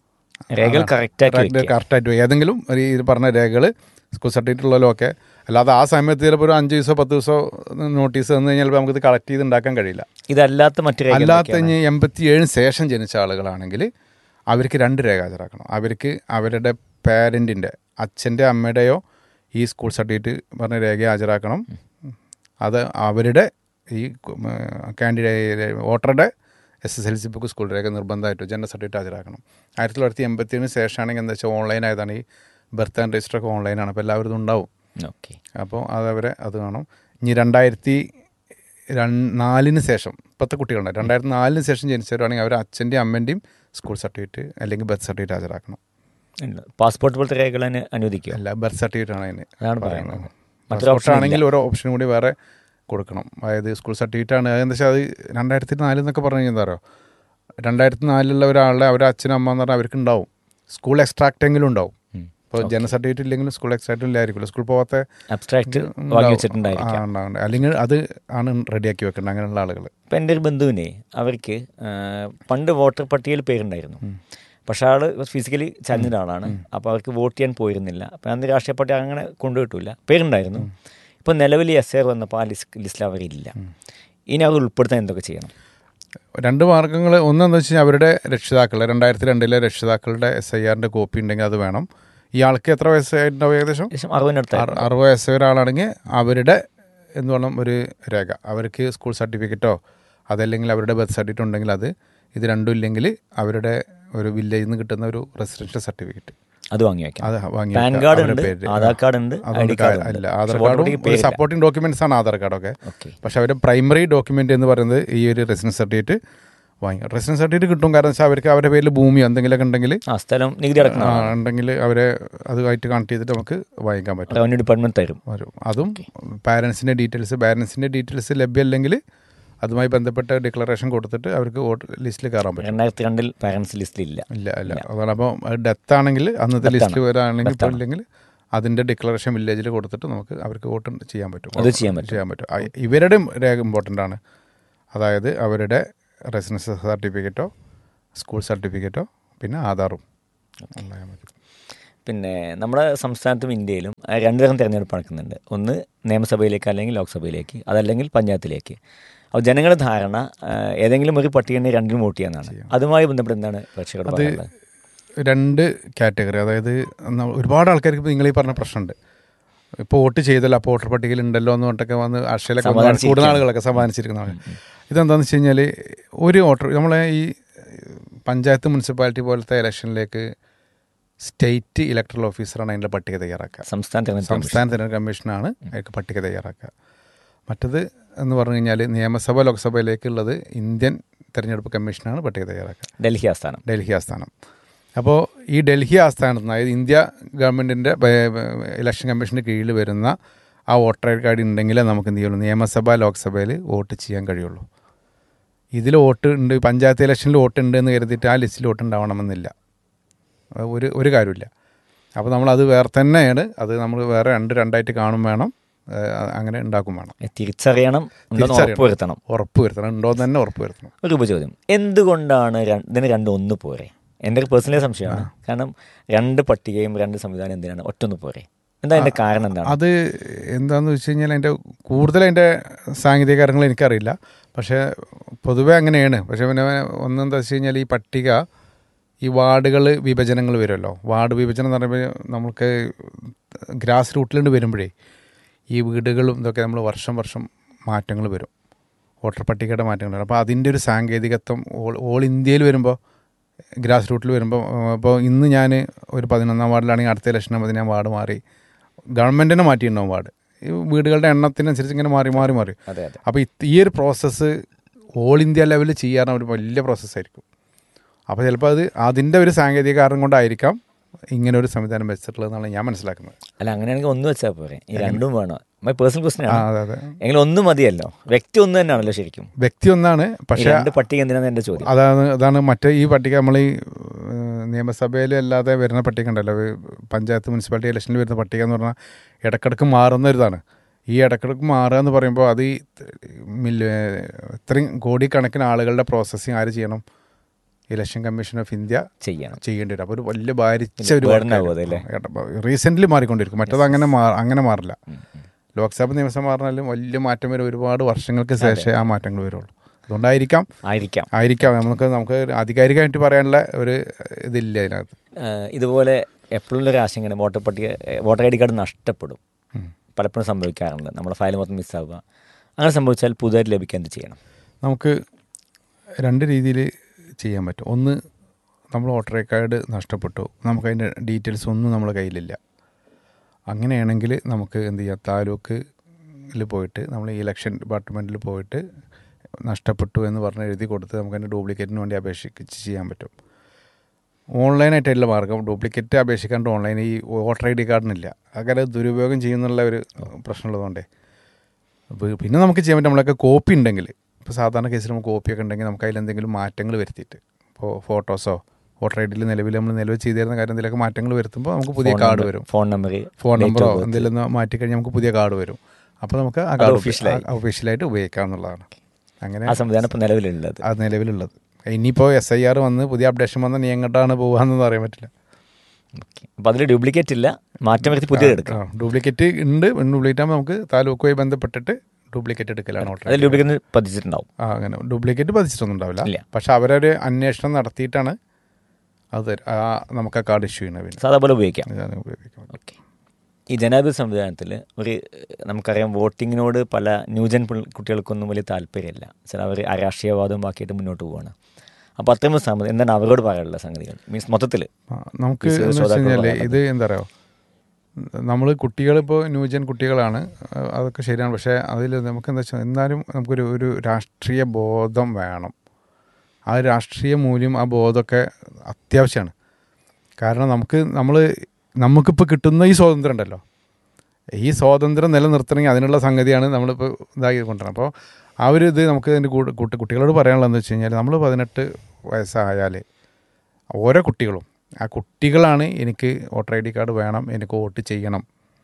[SPEAKER 2] രേഖകൾ കറക്റ്റ് ആക്കി വെക്കുക.
[SPEAKER 3] കറക്റ്റായിട്ട് ഏതെങ്കിലും ഒരു ഈ പറഞ്ഞ രേഖകൾ സ്കൂൾ സർട്ടിഫിക്കറ്റ് ഉള്ളതിലൊക്കെ അല്ലാതെ ആ സമയത്ത് ചിലപ്പോൾ ഒരു അഞ്ച് ദിവസമോ പത്ത് ദിവസമോ നോട്ടീസ് തന്നു കഴിഞ്ഞാൽ നമുക്കിത് കളക്ട് ചെയ്ത് ഉണ്ടാക്കാൻ കഴിയില്ല
[SPEAKER 2] ഇതല്ലാത്ത മറ്റു രേഖ
[SPEAKER 3] അല്ലാത്ത ഇനി എൺപത്തി ഏഴിന് ശേഷം ജനിച്ച ആളുകളാണെങ്കിൽ അവർക്ക് രണ്ട് രേഖ ഹാജരാക്കണം അവർക്ക് അവരുടെ പാരൻറ്റിൻ്റെ അച്ഛൻ്റെ അമ്മയുടെയോ ഈ സ്കൂൾ സർട്ടിഫിക്കറ്റ് പറഞ്ഞ രേഖ ഹാജരാക്കണം അത് അവരുടെ ഈ കാൻഡിഡേറ്റ് വോട്ടറുടെ S S L C book school രേഖ നിർബന്ധമായിട്ട് ജനറൽ സർട്ടിഫിക്കറ്റ് ഹാജരാക്കണം ആയിരത്തി തൊള്ളായിരത്തി എൺപത്തി ഏഴിന് ശേഷമാണെങ്കിൽ എന്താ വെച്ചാൽ ഓൺലൈൻ ആയതാണ് ഈ ബർത്ത് ആൻഡ് രജിസ്റ്റർ ഒക്കെ ഓൺലൈനാണ് അപ്പോൾ എല്ലാവരും ഇതുണ്ടാവും
[SPEAKER 2] ഓക്കെ
[SPEAKER 3] അപ്പോൾ അതവരെ അത് കാണും ഇനി രണ്ടായിരത്തി രൺ- നാലിന് ശേഷം ഇപ്പോഴത്തെ കുട്ടികളുണ്ട് രണ്ടായിരത്തി നാലിന് ശേഷം ജനിച്ചവരാണെങ്കിൽ അവർ അച്ഛൻ്റെയും അമ്മൻ്റെയും സ്കൂൾ സർട്ടിഫിക്കറ്റ് അല്ലെങ്കിൽ ബർത്ത് സർട്ടിഫിക്കറ്റ് ഹാജരാക്കണം
[SPEAKER 2] പാസ്പോർട്ട് പോലത്തെ രേഖകൾ തന്നെ അനുവദിക്കുക
[SPEAKER 3] അല്ല ബർത്ത് സർട്ടിഫിക്കറ്റ് ആണ് അതിന്
[SPEAKER 2] അതാണ്
[SPEAKER 3] പറയുന്നത്
[SPEAKER 2] പറയുന്നത് മറ്റൊരു
[SPEAKER 3] പാസ്പോർട്ട്
[SPEAKER 2] ഓപ്ഷൻ
[SPEAKER 3] ആണെങ്കിൽ ഒരു ഓപ്ഷൻ കൂടി വേറെ കൊടുക്കണം അതായത് സ്കൂൾ സർട്ടിഫിക്കറ്റ് ആണ് അതെന്താ വെച്ചാൽ അത് രണ്ടായിരത്തി നാലിൽ എന്നൊക്കെ പറഞ്ഞു കഴിഞ്ഞാൽ എന്താ പറയുക രണ്ടായിരത്തി നാലിലുള്ള ഒരാളുടെ അവരുടെ അച്ഛനും അമ്മ എന്ന് പറഞ്ഞാൽ അവർക്ക് ഉണ്ടാവും സ്കൂൾ എക്സ്ട്രാക്റ്റ് എങ്കിലും ഉണ്ടാവും ഇപ്പോൾ ജന സർട്ടിഫിക്കറ്റ് ഇല്ലെങ്കിലും സ്കൂൾ എക്സ്ട്രാക്റ്റ് ഇല്ലായിരിക്കില്ല സ്കൂൾ പോകാത്ത
[SPEAKER 2] അബ്സ്ട്രാക്ട്
[SPEAKER 3] ഉണ്ടാവും.
[SPEAKER 2] വാങ്ങി
[SPEAKER 3] ആ,
[SPEAKER 2] വെച്ചിട്ടുണ്ടായിരിക്കാം
[SPEAKER 3] ഉണ്ടാവും. അല്ലെങ്കിൽ അത് ആണ് റെഡിയാക്കി വെക്കേണ്ടത് അങ്ങനെയുള്ള ആളുകൾ
[SPEAKER 2] ഇപ്പം എൻ്റെ ഒരു ബന്ധുവിനെ അവർക്ക് ആ, പണ്ട് വോട്ടർ പട്ടികയിൽ പേരുണ്ടായിരുന്നു പക്ഷെ ആൾ ഫിസിക്കലി ചലഞ്ഞ ആളാണ് അപ്പോൾ അവർക്ക് വോട്ട് ചെയ്യാൻ പോയിരുന്നില്ല അപ്പം അന്ന് രാഷ്ട്രീയ പാർട്ടി അങ്ങനെ കൊണ്ടുപോയിട്ടില്ല പേരുണ്ടായിരുന്നു ഇപ്പോൾ നിലവിൽ എസ് ആർ വന്നപ്പോൾ ആ ലിസ്റ്റ് ലിസ്റ്റിൽ അവരില്ല ഇനി അവർ ഉൾപ്പെടുത്താൻ എന്തൊക്കെ ചെയ്യണം
[SPEAKER 3] രണ്ട് മാർഗങ്ങൾ ഒന്നെന്ന് വെച്ച് കഴിഞ്ഞാൽ അവരുടെ രക്ഷിതാക്കൾ രണ്ടായിരത്തി രണ്ടിലെ രക്ഷിതാക്കളുടെ എസ് ഐ ആറിൻ്റെ കോപ്പി ഉണ്ടെങ്കിൽ അത് വേണം ഇയാൾക്ക് എത്ര വയസ്സായിട്ടുണ്ടാവും ഏകദേശം
[SPEAKER 2] ഏകദേശം അറുപതിനടുത്ത്
[SPEAKER 3] അറു- അറുപത് വയസ്സ് ഒരാളാണെങ്കിൽ അവരുടെ എന്ത് വേണം ഒരു രേഖ അവർക്ക് സ്കൂൾ സർട്ടിഫിക്കറ്റോ അതല്ലെങ്കിൽ അവരുടെ ബർത്ത് സർട്ടിഫിക്കറ്റ് ഉണ്ടെങ്കിൽ അത് ഇത് രണ്ടും ഇല്ലെങ്കിൽ അവരുടെ ഒരു വില്ലേജിൽ നിന്ന് കിട്ടുന്ന ഒരു റെസിഡൻഷ്യൽ സർട്ടിഫിക്കറ്റ്
[SPEAKER 2] അത് വാങ്ങി വയ്ക്കാം
[SPEAKER 3] അത് വാങ്ങി
[SPEAKER 2] പാൻ
[SPEAKER 3] വെക്കുക.
[SPEAKER 2] കാർഡ്
[SPEAKER 3] അവരുടെ
[SPEAKER 2] ഉണ്ട്
[SPEAKER 3] പേരിൽ.
[SPEAKER 2] ആധാർ കാർഡ് ഉണ്ട് ഐ
[SPEAKER 3] അതുകൊണ്ട്
[SPEAKER 2] ഡി കാർഡ്
[SPEAKER 3] കാ-
[SPEAKER 2] ഉണ്ട്
[SPEAKER 3] അല്ല ആധാർ
[SPEAKER 2] പക്ഷെ വോട്ടർ
[SPEAKER 3] കാർഡും
[SPEAKER 2] പട്ടികയിൽ
[SPEAKER 3] ഒരു
[SPEAKER 2] പേരില്ല.
[SPEAKER 3] സപ്പോർട്ടിംഗ് ഡോക്യുമെന്റ്സ് ആണ് ആധാർ കാർഡൊക്കെ
[SPEAKER 2] ഓക്കെ
[SPEAKER 3] പക്ഷെ അവരുടെ പ്രൈമറി ഡോക്യുമെന്റ് എന്ന് പറയുന്നത് ഈ ഒരു റെസിഡൻസ് സർട്ടിഫിക്കറ്റ് വാങ്ങി റെസിഡൻസ് സർട്ടിഫിക്കറ്റ് കിട്ടും കാരണം വെച്ചാൽ അവർക്ക് അവരുടെ പേരിൽ ഭൂമിയോ എന്തെങ്കിലുമൊക്കെ ഉണ്ടെങ്കിൽ
[SPEAKER 2] ആ സ്ഥലം നികുതി അടക്കണം
[SPEAKER 3] ആ, ഉണ്ടെങ്കിൽ അവരെ അതുമായിട്ട് കണക്ട് ചെയ്തിട്ട് നമുക്ക് വാങ്ങിക്കാൻ പറ്റും
[SPEAKER 2] റവന്യൂ ഡിപ്പാർട്ട്മെന്റ് തരും
[SPEAKER 3] വരും അതും പാരൻസിൻ്റെ ഡീറ്റെയിൽസ് പാരൻസിൻ്റെ ഡീറ്റെയിൽസ് ലഭ്യമല്ലെങ്കിൽ അതുമായി ബന്ധപ്പെട്ട ഡിക്ലറേഷൻ കൊടുത്തിട്ട് അവർക്ക് വോട്ട് ലിസ്റ്റിൽ കയറാൻ പറ്റും
[SPEAKER 2] രണ്ടായിരത്തി രണ്ടിൽ പാരൻസ് ലിസ്റ്റിലില്ല
[SPEAKER 3] ഇല്ല ഇല്ല അതാണ് അപ്പോൾ ഡെത്ത് ആണെങ്കിൽ അന്നത്തെ
[SPEAKER 2] Death
[SPEAKER 3] ലിസ്റ്റ്
[SPEAKER 2] ആണ്.
[SPEAKER 3] വരാണെങ്കിൽ ഇപ്പോൾ
[SPEAKER 2] Death ആണ്.
[SPEAKER 3] ഇല്ലെങ്കിൽ അതിൻ്റെ ഡിക്ലറേഷൻ വില്ലേജിൽ കൊടുത്തിട്ട് നമുക്ക് അവർക്ക് വോട്ട് ചെയ്യാൻ പറ്റും
[SPEAKER 2] അത് ചെയ്യാൻ പറ്റും.
[SPEAKER 3] ചെയ്യാൻ പറ്റും ആ, ഇവരുടെ രേഖ ഇമ്പോർട്ടൻ്റ് ആണ് അതായത് അവരുടെ റെസിഡൻസ് സർട്ടിഫിക്കറ്റോ സ്കൂൾ സർട്ടിഫിക്കറ്റോ പിന്നെ ആധാറും ഉണ്ടായാൽ മതി
[SPEAKER 2] പിന്നെ നമ്മുടെ സംസ്ഥാനത്തും ഇന്ത്യയിലും ആ, രണ്ട് തരം തിരഞ്ഞെടുപ്പ് നടക്കുന്നുണ്ട് ഒന്ന് നിയമസഭയിലേക്ക് അല്ലെങ്കിൽ ലോക്സഭയിലേക്ക് അതല്ലെങ്കിൽ പഞ്ചായത്തിലേക്ക് അപ്പോൾ ജനങ്ങളുടെ ധാരണ ആ, ഏതെങ്കിലും ഒരു പട്ടികനെ രണ്ടിനും വോട്ട് ചെയ്യാന്നാണ് അതുമായി ബന്ധപ്പെട്ട് എന്താണ് പ്രേക്ഷകരോട്
[SPEAKER 3] അത്
[SPEAKER 2] പറയാനുള്ളത്
[SPEAKER 3] രണ്ട് കാറ്റഗറി അതായത് ന- ഒരുപാട് ആൾക്കാർക്ക് ഇപ്പോൾ നിങ്ങൾ ഈ പറഞ്ഞ പ്രശ്നമുണ്ട് ഇപ്പോൾ വോട്ട് ചെയ്തല്ലോ അപ്പോൾ വോട്ടർ പട്ടികയിൽ ഉണ്ടല്ലോ എന്ന് പറഞ്ഞിട്ടൊക്കെ വന്ന് അക്ഷയിലൊക്കെ വന്ന്
[SPEAKER 2] സമാധാനിച്ചിരിക്കുകയാണ്.
[SPEAKER 3] കൂടുന്ന ആളുകളൊക്കെ സമാധാനിച്ചിരിക്കുന്ന ആളുകൾ ഇതെന്താണെന്ന് വെച്ച് കഴിഞ്ഞാൽ ഒരു വോട്ടർ നമ്മളെ ഈ പഞ്ചായത്ത് മുനിസിപ്പാലിറ്റി പോലത്തെ ഇലക്ഷനിലേക്ക് സ്റ്റേറ്റ് ഇലക്ട്രൽ ഓഫീസറാണ് അതിൻ്റെ പട്ടിക തയ്യാറാക്കുക
[SPEAKER 2] സംസ്ഥാന തിരഞ്ഞെടുപ്പ്
[SPEAKER 3] സംസ്ഥാന തിരഞ്ഞെടുപ്പ് കമ്മീഷനാണ് അതിലേക്ക് പട്ടിക തയ്യാറാക്കുക മറ്റത് എന്ന് പറഞ്ഞു കഴിഞ്ഞാൽ നിയമസഭ ലോക്സഭയിലേക്കുള്ളത് ഇന്ത്യൻ തിരഞ്ഞെടുപ്പ് കമ്മീഷനാണ് പട്ടിക തയ്യാറാക്കുക
[SPEAKER 2] ഡൽഹി ആസ്ഥാനം
[SPEAKER 3] ഡൽഹി ആസ്ഥാനം അപ്പോൾ ഈ ഡൽഹി ആസ്ഥാനത്ത് നിന്ന് അതായത് ഇന്ത്യ ഗവൺമെൻറ്റിൻ്റെ ഇലക്ഷൻ കമ്മീഷൻ്റെ കീഴിൽ വരുന്ന ആ വോട്ടർ ഐ ഡി കാർഡ് ഉണ്ടെങ്കിലേ നമുക്ക് എന്ത് ചെയ്യുള്ളൂ നിയമസഭ ലോക്സഭയിൽ വോട്ട് ചെയ്യാൻ കഴിയുള്ളൂ ഇതിൽ വോട്ട് ഉണ്ട് പഞ്ചായത്ത് ഇലക്ഷനിൽ വോട്ട് ഉണ്ട് എന്ന് കരുതിയിട്ട് ആ ലിസ്റ്റിൽ വോട്ട് ഉണ്ടാവണമെന്നില്ല അത് ഒരു ഒരു കാര്യമില്ല അപ്പോൾ നമ്മൾ അത് വേറെ തന്നെയാണ് അത് നമ്മൾ വേറെ രണ്ട് രണ്ടായിട്ട് കാണും വേണം ഏഹ് അങ്ങനെ ഉണ്ടാക്കും വേണം
[SPEAKER 2] തിരിച്ചറിയണം ഉണ്ടെന്ന്
[SPEAKER 3] തിരിച്ചറിയണം.
[SPEAKER 2] ഉറപ്പ് വരുത്തണം
[SPEAKER 3] ഉറപ്പ് വരുത്തണം ഉണ്ടോ എന്ന് തന്നെ ഉറപ്പ് വരുത്തണം
[SPEAKER 2] ഒരു ഉപചോദ്യം എന്തുകൊണ്ടാണ് ര- ഇതിന് രണ്ടും ഒന്ന് പോരെ എൻ്റെ ഒരു പേഴ്സണൽ സംശയമാണ് കാരണം രണ്ട് പട്ടികയും രണ്ട് സംവിധാനം എന്തിനാണ് ഒറ്റൊന്ന് പോരെ എന്താ അതിന്റെ കാരണം എന്താണ്
[SPEAKER 3] അത് എന്താണെന്ന് വെച്ച് കഴിഞ്ഞാൽ അതിൻ്റെ കൂടുതൽ അതിൻ്റെ സാങ്കേതിക കാര്യങ്ങൾ എനിക്കറിയില്ല പക്ഷേ പൊതുവേ അങ്ങനെയാണ് പക്ഷേ പിന്നെ ഒന്നെന്താ വെച്ച് കഴിഞ്ഞാൽ ഈ പട്ടിക ഈ വാർഡുകൾ വിഭജനങ്ങൾ വരുമല്ലോ വാർഡ് വിഭജനം എന്ന് പറയുമ്പോൾ നമുക്ക് ഗ്രാസ് റൂട്ടിലുണ്ട് വരുമ്പോഴേ ഈ വീടുകളും ഇതൊക്കെ നമ്മൾ വർഷം വർഷം മാറ്റങ്ങൾ വരും വോട്ടർ പട്ടികയുടെ മാറ്റങ്ങൾ വരും അപ്പോൾ അതിൻ്റെ ഒരു സാങ്കേതികത്വം ഓൾ ഓൾ ഇന്ത്യയിൽ വരുമ്പോൾ ഗ്രാസ് റൂട്ടിൽ വരുമ്പോൾ ഇപ്പോൾ ഇന്ന് ഞാൻ ഒരു പതിനൊന്നാം വാർഡിലാണെങ്കിൽ അടുത്ത ഇലക്ഷൻ ആകുമ്പോൾ ഞാൻ വാർഡ് മാറി ഗവൺമെൻറ്റിനെ മാറ്റിയിട്ടുണ്ടാവും വാർഡ് ഈ വീടുകളുടെ എണ്ണത്തിനനുസരിച്ച് ഇങ്ങനെ മാറി മാറി മാറി
[SPEAKER 2] അതെ അതെ
[SPEAKER 3] അപ്പോൾ ഈ ഒരു പ്രോസസ്സ് ഓൾ ഇന്ത്യ ലെവലിൽ ചെയ്യാൻ ഒരു വലിയ പ്രോസസ്സായിരിക്കും അപ്പോൾ ചിലപ്പോൾ അത് അതിൻ്റെ ഒരു സാങ്കേതിക കാരണം കൊണ്ടായിരിക്കാം ഇങ്ങനെ ഒരു സംവിധാനം വെച്ചിട്ടുള്ളതെന്നാണ് ഞാൻ മനസ്സിലാക്കുന്നത്
[SPEAKER 2] അല്ല അങ്ങനെയാണെങ്കിൽ ഒന്ന് വെച്ചാൽ പോരെ ഈ രണ്ടും വേണോ മൈ പേഴ്സണൽ ക്വസ്റ്റൻ
[SPEAKER 3] ആ
[SPEAKER 2] ആണ്
[SPEAKER 3] അതെ അതെ
[SPEAKER 2] എങ്കിൽ ഒന്ന് മതിയല്ലോ വ്യക്തി ഒന്ന് തന്നെയാണല്ലോ ശരിക്കും
[SPEAKER 3] വ്യക്തി ഒന്നാണ്
[SPEAKER 2] ഈ
[SPEAKER 3] പക്ഷേ
[SPEAKER 2] രണ്ട് പട്ടിക എന്തിനാണ് എൻ്റെ ചോദ്യം
[SPEAKER 3] അതാണ് അതാണ് മറ്റേ ഈ പട്ടിക നമ്മൾ ഈ നിയമസഭയിൽ അല്ലാതെ വരുന്ന പട്ടിക ഉണ്ടല്ലോ ഈ പഞ്ചായത്ത് മുനിസിപ്പാലിറ്റി ഇലക്ഷനിൽ വരുന്ന പട്ടിക എന്ന് പറഞ്ഞാൽ ഇടക്കിടക്ക് മാറുന്ന ഒരിതാണ് ഈ ഇടക്കിടക്ക് മാറുക എന്ന് പറയുമ്പോൾ അത് ഈ മില്ല് ഇത്രയും കോടിക്കണക്കിന് ആളുകളുടെ പ്രോസസ്സിങ് ആര് ചെയ്യണം ഇലക്ഷൻ കമ്മീഷൻ ഓഫ് ഇന്ത്യ
[SPEAKER 2] ചെയ്യണം
[SPEAKER 3] ചെയ്യേണ്ടി വരും അപ്പോൾ ഒരു വലിയ ഭാരിച്ച ഒരു
[SPEAKER 2] burden ആവും അതല്ലേ?
[SPEAKER 3] റീസെൻ്റ്ലി മാറിക്കൊണ്ടിരിക്കും മറ്റത് അങ്ങനെ മാ- അങ്ങനെ മാറില്ല
[SPEAKER 2] ഉം, ഉം.
[SPEAKER 3] ലോക്സഭ നിയമസഭ മാറിനാലും വലിയ മാറ്റം വരും ഒരുപാട് വർഷങ്ങൾക്ക് ശേഷമേ ആ മാറ്റങ്ങൾ വരുള്ളൂ അതുകൊണ്ടായിരിക്കാം
[SPEAKER 2] ആയിരിക്കാം
[SPEAKER 3] ആയിരിക്കാം നമുക്ക് നമുക്ക് ഒരു ആധികാരികമായിട്ട് പറയാനുള്ള ഒരു ഇതില്ല അതിനകത്ത്
[SPEAKER 2] ഏഹ് ഇതുപോലെ എപ്പോഴും ഒരു ആശങ്കയാണ് വോട്ടർ പട്ടിക ഏഹ് വോട്ടർ ഐ ഡി കാർഡ് നഷ്ടപ്പെടും
[SPEAKER 3] ഉം.
[SPEAKER 2] പലപ്പോഴും സംഭവിക്കാറുണ്ട് നമ്മുടെ ഫയൽ മൊത്തം മിസ്സാവുക അങ്ങനെ സംഭവിച്ചാൽ പുതുതായിട്ട് ലഭിക്കാൻ എന്ത് ചെയ്യണം
[SPEAKER 3] നമുക്ക് രണ്ട് രീതിയിൽ ചെയ്യാൻ പറ്റും ഒന്ന് നമ്മൾ വോട്ടർ ഐ കാർഡ് നഷ്ടപ്പെട്ടു നമുക്കതിൻ്റെ ഡീറ്റെയിൽസ് ഒന്നും നമ്മുടെ കയ്യിലില്ല അങ്ങനെയാണെങ്കിൽ നമുക്ക് എന്ത് ചെയ്യാം താലൂക്കിൽ പോയിട്ട് നമ്മൾ ഈ ഇലക്ഷൻ ഡിപ്പാർട്ട്മെൻറ്റിൽ പോയിട്ട് നഷ്ടപ്പെട്ടു എന്ന് പറഞ്ഞ് എഴുതി കൊടുത്ത് നമുക്ക് അതിൻ്റെ ഡ്യൂപ്ലിക്കേറ്റിന് വേണ്ടി അപേക്ഷിച്ച് ചെയ്യാൻ പറ്റും ഓൺലൈനായിട്ടുള്ള മാർഗം ഡ്യൂപ്ലിക്കേറ്റ് അപേക്ഷിക്കാണ്ട് ഓൺലൈൻ ഈ വോട്ടർ ഐ ഡി കാർഡിനില്ല അങ്ങനെ ദുരുപയോഗം ചെയ്യുന്നുള്ള ഒരു പ്രശ്നമുള്ളതുകൊണ്ടേ അപ്പോൾ പിന്നെ നമുക്ക് ചെയ്യാൻ പറ്റും നമ്മളൊക്കെ കോപ്പി ഉണ്ടെങ്കിൽ ഇപ്പോൾ സാധാരണ കേസിൽ നമുക്ക് കോപ്പിയൊക്കെ ഉണ്ടെങ്കിൽ നമുക്ക് അതിൽ എന്തെങ്കിലും മാറ്റങ്ങൾ വരുത്തിയിട്ട് ഇപ്പോൾ ഫോട്ടോസോ വോട്ടർ ഐ ഡിയിൽ നിലവിൽ നമ്മൾ നിലവിൽ ചെയ്തിരുന്ന കാര്യം എന്തെങ്കിലുമൊക്കെ മാറ്റങ്ങൾ വരുത്തുമ്പോൾ നമുക്ക് പുതിയ
[SPEAKER 2] ഫോൺ
[SPEAKER 3] കാർഡ്
[SPEAKER 2] നമ്പർ-
[SPEAKER 3] വരും
[SPEAKER 2] ഫോൺ നമ്പർ
[SPEAKER 3] ഫോൺ
[SPEAKER 2] date
[SPEAKER 3] നമ്പറോ
[SPEAKER 2] of birth.
[SPEAKER 3] എന്തെങ്കിലും ഒന്ന് മാറ്റിക്കഴിഞ്ഞാൽ നമുക്ക് പുതിയ കാർഡ് വരും അപ്പോൾ നമുക്ക് ആ
[SPEAKER 2] അത്
[SPEAKER 3] കാർഡ്
[SPEAKER 2] official-ആയി.
[SPEAKER 3] ഒഫീഷ്യലായിട്ട് ഉപയോഗിക്കാം എന്നുള്ളതാണ് അങ്ങനെ
[SPEAKER 2] ആ സംവിധാനം ഇപ്പോൾ നിലവിലുള്ളത്
[SPEAKER 3] അത് നിലവിലുള്ളത് ഇനിയിപ്പോൾ എസ് ഐ ആർ വന്ന് പുതിയ അപ്ഡേഷൻ വന്നാൽ നീ എങ്ങോട്ടാണ് പോകുകയെന്നൊന്നും അറിയാൻ പറ്റില്ല
[SPEAKER 2] അപ്പോൾ അതിൽ ഡ്യൂപ്ലിക്കേറ്റ് ഇല്ല മാറ്റം വരുത്തി പുതിയത് എടുക്കാം
[SPEAKER 3] ഡ്യൂപ്ലിക്കേറ്റ് ഉണ്ട് ഡ്യൂപ്ലിക്കേറ്റ് ആകുമ്പോൾ നമുക്ക് താലൂക്കുമായി ബന്ധപ്പെട്ടിട്ട് ഡ്യൂപ്ലിക്കേറ്റ് എടുക്കലാണ് വോട്ടർ
[SPEAKER 2] അതിൽ ഡ്യൂപ്ലിക്കേറ്റ് പതിച്ചിട്ടുണ്ടാവും
[SPEAKER 3] ആ അങ്ങനെ ഡ്യൂപ്ലിക്കേറ്റ് പതിച്ചിട്ടൊന്നും ഉണ്ടാവില്ല
[SPEAKER 2] ഇല്ല.
[SPEAKER 3] പക്ഷെ അവരൊരു അന്വേഷണം നടത്തിയിട്ടാണ് അത് തര- ആ നമുക്ക് ആ കാർഡ് ഇഷ്യൂ ചെയ്യണത് പിന്നെ
[SPEAKER 2] സാധാ പോലെ ഉപയോഗിക്കാം
[SPEAKER 3] ഇതാണ് ഉപയോഗിക്കാൻ പറ്റും.
[SPEAKER 2] ഓക്കെ ഈ ജനാധിപത്യ സംവിധാനത്തിൽ ഒരു ഏഹ്, നമുക്കറിയാം വോട്ടിങ്ങിനോട് പല ന്യൂജൻ പിൾ- കുട്ടികൾക്കൊന്നും വലിയ താല്പര്യമില്ല ചില അവർ അരാഷ്ട്രീയവാദം ബാക്കിയിട്ട് മുന്നോട്ട് പോവാണ് അപ്പോൾ അത്രയും സമയം എന്താണ് അവരോട് പറയാനുള്ള സംഗതികൾ മീൻസ് മൊത്തത്തിൽ
[SPEAKER 3] ആ, നമുക്ക്
[SPEAKER 2] ഈ
[SPEAKER 3] എന്ന് വെച്ച്
[SPEAKER 2] ശ്രോതാക്കളോട്
[SPEAKER 3] കഴിഞ്ഞാൽ
[SPEAKER 2] പറയാനുള്ളത്.
[SPEAKER 3] ഇത് എന്താ പറയുക നമ്മൾ കുട്ടികളിപ്പോൾ ന്യൂജൻ കുട്ടികളാണ് ആ, അതൊക്കെ ശരിയാണ് പക്ഷേ അതിൽ നമുക്ക് എന്താ വെച്ചാൽ എന്നാലും നമുക്കൊരു ഒരു രാഷ്ട്രീയ ബോധം വേണം ആ രാഷ്ട്രീയ മൂല്യം ആ ബോധമൊക്കെ അത്യാവശ്യമാണ് കാരണം നമുക്ക് നമ്മൾ നമുക്കിപ്പോൾ കിട്ടുന്ന ഈ സ്വാതന്ത്ര്യം ഉണ്ടല്ലോ ഈ സ്വാതന്ത്ര്യം നിലനിർത്തണമെങ്കിൽ അതിനുള്ള സംഗതിയാണ് നമ്മളിപ്പോൾ ഇതാക്കി കൊണ്ടുവരണം അപ്പോൾ ആ ഒരു ഇത് നമുക്ക് അതിൻ്റെ കൂടെ കുട്ടി കുട്ടികളോട് പറയാനുള്ളതെന്ന് വെച്ച് കഴിഞ്ഞാൽ നമ്മൾ പതിനെട്ട് വയസ്സായാൽ ഓരോ കുട്ടികളും ആ കുട്ടികളാണ് എനിക്ക് വോട്ടർ ഐ ഡി കാർഡ് വേണം എനിക്ക് വോട്ട് ചെയ്യണം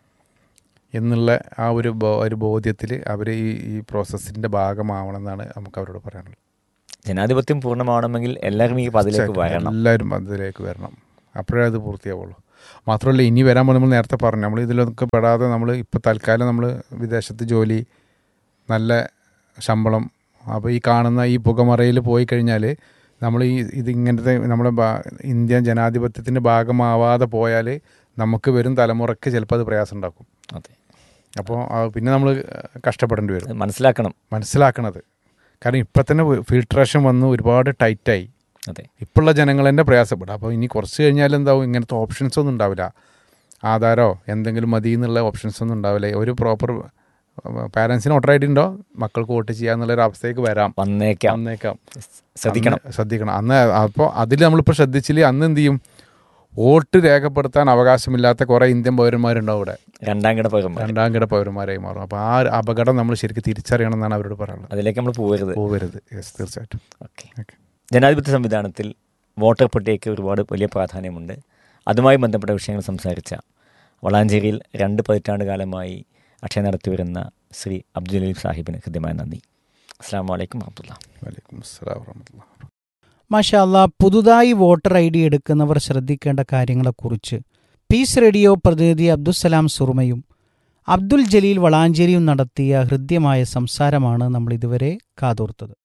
[SPEAKER 3] എന്നുള്ള ആ ഒരു ബോ- ഒരു ബോധ്യത്തിൽ അവർ ഈ ഈ പ്രോസസ്സിൻ്റെ ഭാഗമാവണം എന്നാണ് നമുക്ക് അവരോട് പറയാനുള്ളത്
[SPEAKER 2] ജനാധിപത്യം പൂർണ്ണമാവണമെങ്കിൽ എല്ലാവരും ഈ പതിലേക്ക് വരണം
[SPEAKER 3] എല്ലാവരും അതിലേക്ക് വരണം അപ്പോഴേ അത് പൂർത്തിയാവുള്ളൂ മാത്രമല്ല ഇനി വരാൻ പോകുന്ന നമ്മൾ നേരത്തെ പറഞ്ഞു നമ്മൾ ഇതിലൊക്കെ പെടാതെ നമ്മൾ ഇപ്പോൾ തൽക്കാലം നമ്മൾ വിദേശത്ത് ജോലി നല്ല ശമ്പളം അപ്പോൾ ഈ കാണുന്ന ഈ പുകമറയിൽ പോയി കഴിഞ്ഞാൽ നമ്മൾ ഈ ഇത് ഇങ്ങനത്തെ നമ്മുടെ ഭാ- ഇന്ത്യൻ ജനാധിപത്യത്തിൻ്റെ ഭാഗമാവാതെ പോയാൽ നമുക്ക് വരും തലമുറയ്ക്ക് ചിലപ്പോൾ അത് പ്രയാസം ഉണ്ടാക്കും
[SPEAKER 2] അതെ
[SPEAKER 3] അപ്പോൾ ആ പിന്നെ നമ്മൾ കഷ്ടപ്പെടേണ്ടി വരും
[SPEAKER 2] അത് മനസ്സിലാക്കണം
[SPEAKER 3] മനസ്സിലാക്കണത് കാരണം ഇപ്പം തന്നെ ഫിൽട്രേഷൻ വന്ന് ഒരുപാട് ടൈറ്റായി
[SPEAKER 2] അതെ
[SPEAKER 3] ഇപ്പോഴുള്ള ജനങ്ങൾ തന്നെ പ്രയാസപ്പെടും അപ്പോൾ ഇനി കുറച്ച് കഴിഞ്ഞാൽ എന്താവും ഇങ്ങനത്തെ ഓപ്ഷൻസ് ഒന്നും ഉണ്ടാവില്ല ആധാരോ എന്തെങ്കിലും മതി എന്നുള്ള ഓപ്ഷൻസ് ഒന്നും ഉണ്ടാവില്ല ഒരു പ്രോപ്പർ പാരൻസിന് വോട്ടർ ഐ ഡി ഉണ്ടോ മക്കൾക്ക് വോട്ട് ചെയ്യാന്നുള്ള ഒരു അവസ്ഥയ്ക്ക് വരാം
[SPEAKER 2] വന്നേക്കാം
[SPEAKER 3] വന്നേക്കാം
[SPEAKER 2] ശ്രദ്ധിക്കണം
[SPEAKER 3] അന്ന് ശ്രദ്ധിക്കണം അന്ന് അപ്പോൾ അതിൽ നമ്മളിപ്പോൾ ശ്രദ്ധിച്ചില്ല അന്ന് എന്ത് ചെയ്യും വോട്ട് രേഖപ്പെടുത്താൻ അവകാശമില്ലാത്ത കുറേ ഇന്ത്യൻ പൗരന്മാരുണ്ടാവും ഇവിടെ
[SPEAKER 2] രണ്ടാം കിട പകർന്നു
[SPEAKER 3] രണ്ടാം കിട പൗരന്മാരായി മാറും അപ്പോൾ ആ ഒരു അപകടം നമ്മൾ ശരിക്കും തിരിച്ചറിയണം എന്നാണ് അവരോട് പറയാനുള്ളത്
[SPEAKER 2] അതിലേക്ക് നമ്മൾ പോകരുത്
[SPEAKER 3] പോകരുത് യെസ് തീർച്ചയായിട്ടും
[SPEAKER 2] ഓക്കെ
[SPEAKER 3] ഓക്കെ
[SPEAKER 2] ജനാധിപത്യ സംവിധാനത്തിൽ വോട്ടർ പട്ടികയ്ക്ക് ഒരുപാട് വലിയ പ്രാധാന്യമുണ്ട് അതുമായി ബന്ധപ്പെട്ട വിഷയങ്ങൾ സംസാരിച്ച വളാഞ്ചേരിയിൽ രണ്ട് പതിറ്റാണ്ട് കാലമായി അക്ഷയ നടത്തിവരുന്ന ശ്രീ അബ്ദുൽ അലീം സാഹിബിന് ഹൃദ്യമായ നന്ദി അസ്സാം വലൈക്കും വാഹത്തുള്ള
[SPEAKER 3] വലൈക്കും അസ്സലാം വറഹമത്തുള്ള
[SPEAKER 4] മാഷാല്ല പുതുതായി വോട്ടർ ഐ ഡി എടുക്കുന്നവർ ശ്രദ്ധിക്കേണ്ട കാര്യങ്ങളെക്കുറിച്ച് പീസ് റേഡിയോ പ്രതിനിധി അബ്ദുസലാം സുറുമയും അബ്ദുൽ ജലീൽ വളാഞ്ചേരിയും നടത്തിയ ഹൃദ്യമായ സംസാരമാണ് നമ്മൾ ഇതുവരെ കാതോർത്തത്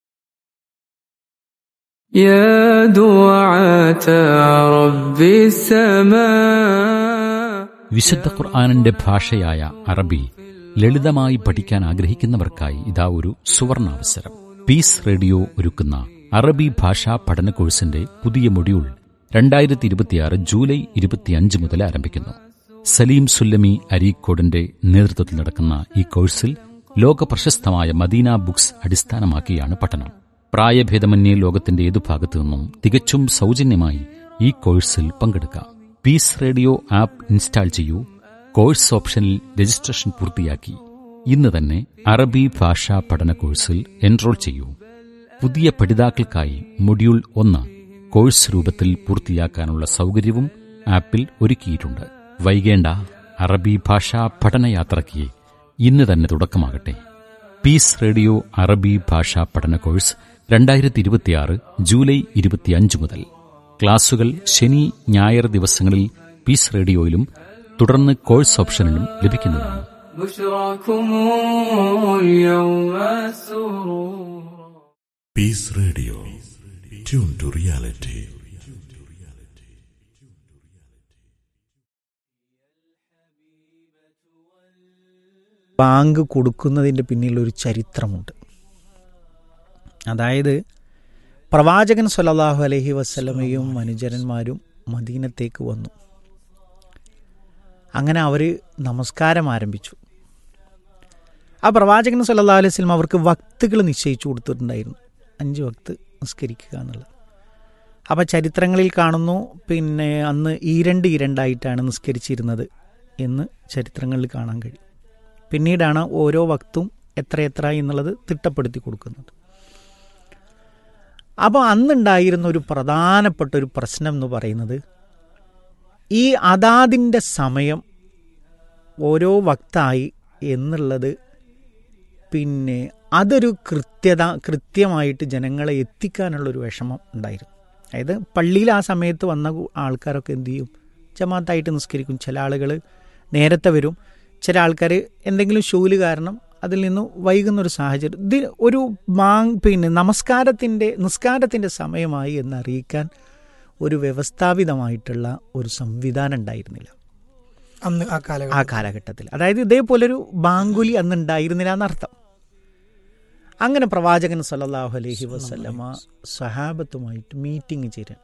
[SPEAKER 5] يا دعاة رب السماء
[SPEAKER 6] വിശുദ്ധ ഖുർആാനിന്റെ ഭാഷയായ അറബി ലളിതമായി പഠിക്കാൻ ആഗ്രഹിക്കുന്നവർക്കായി ഇതാ ഒരു സുവർണാവസരം പീസ് റേഡിയോ ഒരുക്കുന്ന അറബി ഭാഷാ പഠന കോഴ്സിന്റെ പുതിയ മൊഡ്യൂൾ രണ്ടായിരത്തി ഇരുപത്തിയാറ് ജൂലൈ ഇരുപത്തിയഞ്ച് മുതൽ ആരംഭിക്കുന്നു സലീം സുല്ലമി അരീക്കോടിന്റെ നേതൃത്വത്തിൽ നടക്കുന്ന ഈ കോഴ്സിൽ ലോക പ്രശസ്തമായ മദീന ബുക്സ് അടിസ്ഥാനമാക്കിയാണ് പഠനം പ്രായഭേദമന്യേ ലോകത്തിന്റെ ഏതു ഭാഗത്തു നിന്നും തികച്ചും സൗജന്യമായി ഈ കോഴ്സിൽ പങ്കെടുക്കാം പീസ് റേഡിയോ ആപ്പ് ഇൻസ്റ്റാൾ ചെയ്യൂ കോഴ്സ് ഓപ്ഷനിൽ രജിസ്ട്രേഷൻ പൂർത്തിയാക്കി ഇന്ന് തന്നെ അറബി ഭാഷാ പഠന കോഴ്സിൽ എൻറോൾ ചെയ്യൂ പുതിയ പഠിതാക്കൾക്കായി മൊഡ്യൂൾ ഒന്ന് കോഴ്സ് രൂപത്തിൽ പൂർത്തിയാക്കാനുള്ള സൗകര്യവും ആപ്പിൽ ഒരുക്കിയിട്ടുണ്ട് വൈകേണ്ട അറബി ഭാഷാ പഠനയാത്രയ്ക്ക് ഇന്ന് തന്നെ തുടക്കമാകട്ടെ പീസ് റേഡിയോ അറബി ഭാഷാ പഠന കോഴ്സ് രണ്ടായിരത്തി ഇരുപത്തിയാറ് ജൂലൈ ഇരുപത്തിയഞ്ച് മുതൽ ക്ലാസുകൾ ശനി ഞായർ ദിവസങ്ങളിൽ പീസ് റേഡിയോയിലും തുടർന്ന് കോഴ്സ് ഓപ്ഷനിലും ലഭിക്കുന്നതാണ്
[SPEAKER 5] بشراكم اليوم السرور
[SPEAKER 7] Peace Radio. Tune to reality.
[SPEAKER 4] ബാങ്ക് കൊടുക്കുന്നതിൻ്റെ പിന്നിലൊരു ചരിത്രമുണ്ട് അതായത് പ്രവാചകൻ സല്ലല്ലാഹു അലൈഹി വസ്ലമയും അനുചരന്മാരും മദീനത്തേക്ക് വന്നു അങ്ങനെ അവർ നമസ്കാരം ആരംഭിച്ചു ആ പ്രവാചകൻ സല്ലല്ലാഹു അലൈഹി വസല്ലം അവർക്ക് വക്തുകൾ നിശ്ചയിച്ചു കൊടുത്തിട്ടുണ്ടായിരുന്നു അഞ്ച് വക്ത് നിസ്കരിക്കുക എന്നുള്ളത് അപ്പോൾ ചരിത്രങ്ങളിൽ കാണുന്നു പിന്നെ അന്ന് ഈരണ്ട് ഈരണ്ടായിട്ടാണ് നിസ്കരിച്ചിരുന്നത് എന്ന് ചരിത്രങ്ങളിൽ കാണാൻ കഴിയും പിന്നീടാണ് ഓരോ വക്തും എത്രയെത്ര എന്നുള്ളത് തിട്ടപ്പെടുത്തി കൊടുക്കുന്നത് അപ്പോൾ അന്നുണ്ടായിരുന്ന ഒരു പ്രധാനപ്പെട്ട ഒരു പ്രശ്നം എന്ന് പറയുന്നത് ഈ അതാതിൻ്റെ സമയം ഓരോ വക്തായി എന്നുള്ളത് പിന്നെ അതൊരു കൃത്യത കൃത്യമായിട്ട് ജനങ്ങളെ എത്തിക്കാനുള്ളൊരു വിഷമം ഉണ്ടായിരുന്നു അതായത് പള്ളിയിൽ ആ സമയത്ത് വന്ന ആൾക്കാരൊക്കെ എന്ത് ചെയ്യും ജമാഅത്തായിട്ട് നിസ്കരിക്കും ചില ആളുകൾ നേരത്തെ വരും ചില ആൾക്കാർ എന്തെങ്കിലും ഷൂല് കാരണം അതിൽ നിന്ന് വൈകുന്നൊരു സാഹചര്യം ഇത് ഒരു മാങ് പിന്നെ നമസ്കാരത്തിൻ്റെ നിസ്കാരത്തിൻ്റെ സമയമായി എന്നറിയിക്കാൻ ഒരു വ്യവസ്ഥാപിതമായിട്ടുള്ള ഒരു സംവിധാനം ഉണ്ടായിരുന്നില്ല
[SPEAKER 1] അന്ന് ആ
[SPEAKER 4] ആ
[SPEAKER 1] കാലഘട്ടം
[SPEAKER 4] കാലഘട്ടത്തിൽ അതായത് ഇതേപോലൊരു ബാങ്കുലി അന്ന് ഉണ്ടായിരുന്നില്ല എന്നർത്ഥം അങ്ങനെ പ്രവാചകൻ സല്ലല്ലാഹു അലൈഹി വസല്ലമ സഹാബത്തുമായിട്ട് മീറ്റിംഗ് ചേരാൻ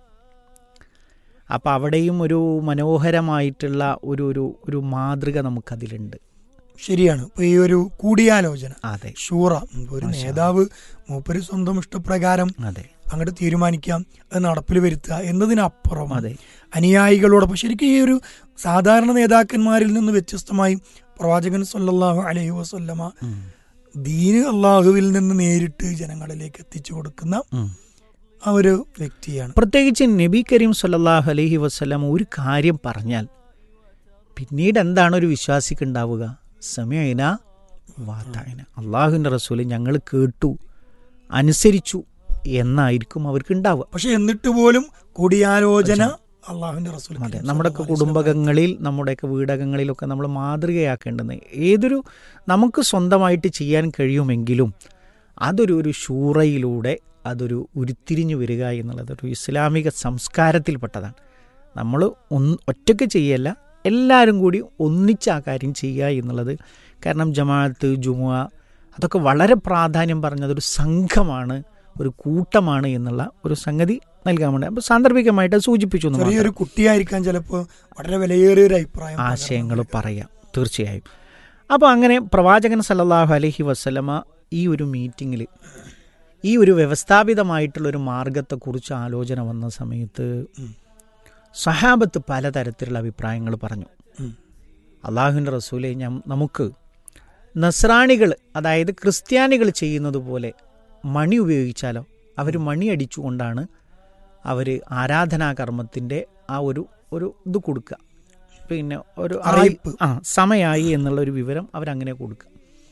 [SPEAKER 4] അപ്പം അവിടെയും ഒരു മനോഹരമായിട്ടുള്ള ഒരു ഒരു ഒരു മാതൃക നമുക്കതിലുണ്ട്
[SPEAKER 1] ശരിയാണ് ഇപ്പൊ ഈ ഒരു കൂടിയാലോചന
[SPEAKER 4] അതെ
[SPEAKER 1] ഷൂറ ഒരു
[SPEAKER 4] മാഷാ.
[SPEAKER 1] നേതാവ് മൂപ്പര് സ്വന്തം ഇഷ്ടപ്രകാരം
[SPEAKER 4] അതെ
[SPEAKER 1] അങ്ങോട്ട് തീരുമാനിക്കാം അത് നടപ്പിൽ വരുത്തുക എന്നതിനപ്പുറം
[SPEAKER 4] അതെ
[SPEAKER 1] അനുയായികളോടൊപ്പം ശരിക്കും ഈ ഒരു സാധാരണ നേതാക്കന്മാരിൽ നിന്ന് വ്യത്യസ്തമായി പ്രവാചകൻ സല്ലല്ലാഹു അലൈഹി വസല്ലമ
[SPEAKER 4] ഉം.
[SPEAKER 1] ദീന് അള്ളാഹുവിൽ നിന്ന് നേരിട്ട് ജനങ്ങളിലേക്ക് എത്തിച്ചു കൊടുക്കുന്ന
[SPEAKER 4] ഉം.
[SPEAKER 1] ആ ഒരു വ്യക്തിയാണ്
[SPEAKER 4] പ്രത്യേകിച്ച് നബി കരീം സല്ലല്ലാഹു അലൈഹി വസല്ലം ഒരു കാര്യം പറഞ്ഞാൽ പിന്നീട് എന്താണ് ഒരു വിശ്വാസിക്ക് ഉണ്ടാവുക സമയന വാത്തായന അള്ളാഹുവിൻ്റെ റസൂല് ഞങ്ങൾ കേട്ടു അനുസരിച്ചു എന്നായിരിക്കും അവർക്ക് ഉണ്ടാവുക
[SPEAKER 1] പക്ഷെ എന്നിട്ട് പോലും കൂടിയാലോചന അള്ളാഹുവിന്റെ റസൂൽ
[SPEAKER 4] അതെ നമ്മുടെയൊക്കെ കുടുംബകങ്ങളിൽ നമ്മുടെയൊക്കെ വീടകങ്ങളിലൊക്കെ നമ്മൾ മാതൃകയാക്കേണ്ടുന്നത് ഏതൊരു നമുക്ക് സ്വന്തമായിട്ട് ചെയ്യാൻ കഴിയുമെങ്കിലും അതൊരു ഒരു ഷൂറയിലൂടെ അതൊരു ഉരുത്തിരിഞ്ഞു വരിക എന്നുള്ളത് ഒരു ഇസ്ലാമിക സംസ്കാരത്തിൽപ്പെട്ടതാണ് നമ്മൾ ഒന്ന് ഒറ്റയ്ക്ക് ചെയ്യല്ല എല്ലാവരും കൂടി ഒന്നിച്ച് ആ കാര്യം ചെയ്യുക എന്നുള്ളത് കാരണം ജമാഅത്ത് ജുമുഅ അതൊക്കെ വളരെ പ്രാധാന്യം പറഞ്ഞതൊരു സംഘമാണ് ഒരു കൂട്ടമാണ് എന്നുള്ള ഒരു സംഗതി നൽകാൻ വേണ്ടി അപ്പോൾ സാന്ദർഭികമായിട്ട് സൂചിപ്പിച്ചു എന്ന് മാത്രം.
[SPEAKER 1] ചെറിയൊരു കുട്ടിയായിരിക്കാൻ ചിലപ്പോൾ വളരെ വിലയേറിയ ഒരു അഭിപ്രായം
[SPEAKER 4] ആശയങ്ങൾ പറയാം തീർച്ചയായും അപ്പോൾ അങ്ങനെ പ്രവാചകൻ സല്ലല്ലാഹു അലൈഹി വസ്ലമ ഈ ഒരു മീറ്റിങ്ങിൽ ഈ ഒരു വ്യവസ്ഥാപിതമായിട്ടുള്ളൊരു മാർഗത്തെക്കുറിച്ച് ആലോചന വന്ന സമയത്ത് സഹാബത്ത് പലതരത്തിലുള്ള അഭിപ്രായങ്ങൾ പറഞ്ഞു
[SPEAKER 1] ഉം.
[SPEAKER 4] അള്ളാഹുവിൻ്റെ റസൂലെ ഞാൻ നമുക്ക് നസ്രാണികൾ അതായത് ക്രിസ്ത്യാനികൾ ചെയ്യുന്നത് പോലെ മണി ഉപയോഗിച്ചാലോ അവർ മണി അടിച്ചുകൊണ്ടാണ് അവർ ആരാധനാകർമ്മത്തിൻ്റെ ആ ഒരു ഒരു ഇത് കൊടുക്കുക പിന്നെ ഒരു
[SPEAKER 1] അറിയിപ്പ്.
[SPEAKER 4] ആ സമയമായി എന്നുള്ള ഒരു വിവരം അവരങ്ങനെ കൊടുക്കുക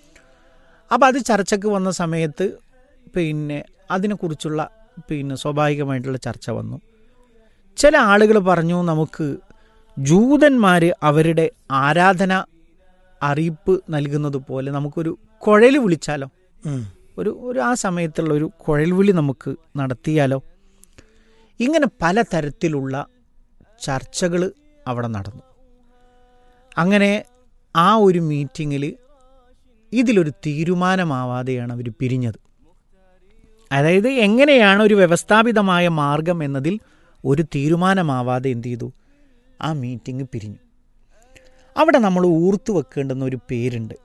[SPEAKER 4] അപ്പോൾ അത് ചർച്ചയ്ക്ക് വന്ന സമയത്ത് പിന്നെ അതിനെക്കുറിച്ചുള്ള പിന്നെ സ്വാഭാവികമായിട്ടുള്ള ചർച്ച വന്നു ചില ആളുകൾ പറഞ്ഞു നമുക്ക് ജൂതന്മാർ അവരുടെ ആരാധന അറിയിപ്പ് നൽകുന്നത് പോലെ നമുക്കൊരു കുഴൽ വിളിച്ചാലോ
[SPEAKER 1] ഉം.
[SPEAKER 4] ഒരു ഒരു ആ സമയത്തുള്ള ഒരു കുഴൽവിളി നമുക്ക് നടത്തിയാലോ ഇങ്ങനെ പലതരത്തിലുള്ള ചർച്ചകൾ അവിടെ നടന്നു അങ്ങനെ ആ ഒരു മീറ്റിങ്ങിൽ ഇതിലൊരു തീരുമാനമാവാതെയാണ് അവർ പിരിഞ്ഞത് അതായത് എങ്ങനെയാണ് ഒരു വ്യവസ്ഥാപിതമായ മാർഗം എന്നതിൽ ഒരു തീരുമാനമാവാതെ എന്ത് ചെയ്തു ആ മീറ്റിംഗ് പിരിഞ്ഞു അവിടെ നമ്മൾ ഓർത്തു വെക്കേണ്ടുന്ന ഒരു പേരുണ്ട്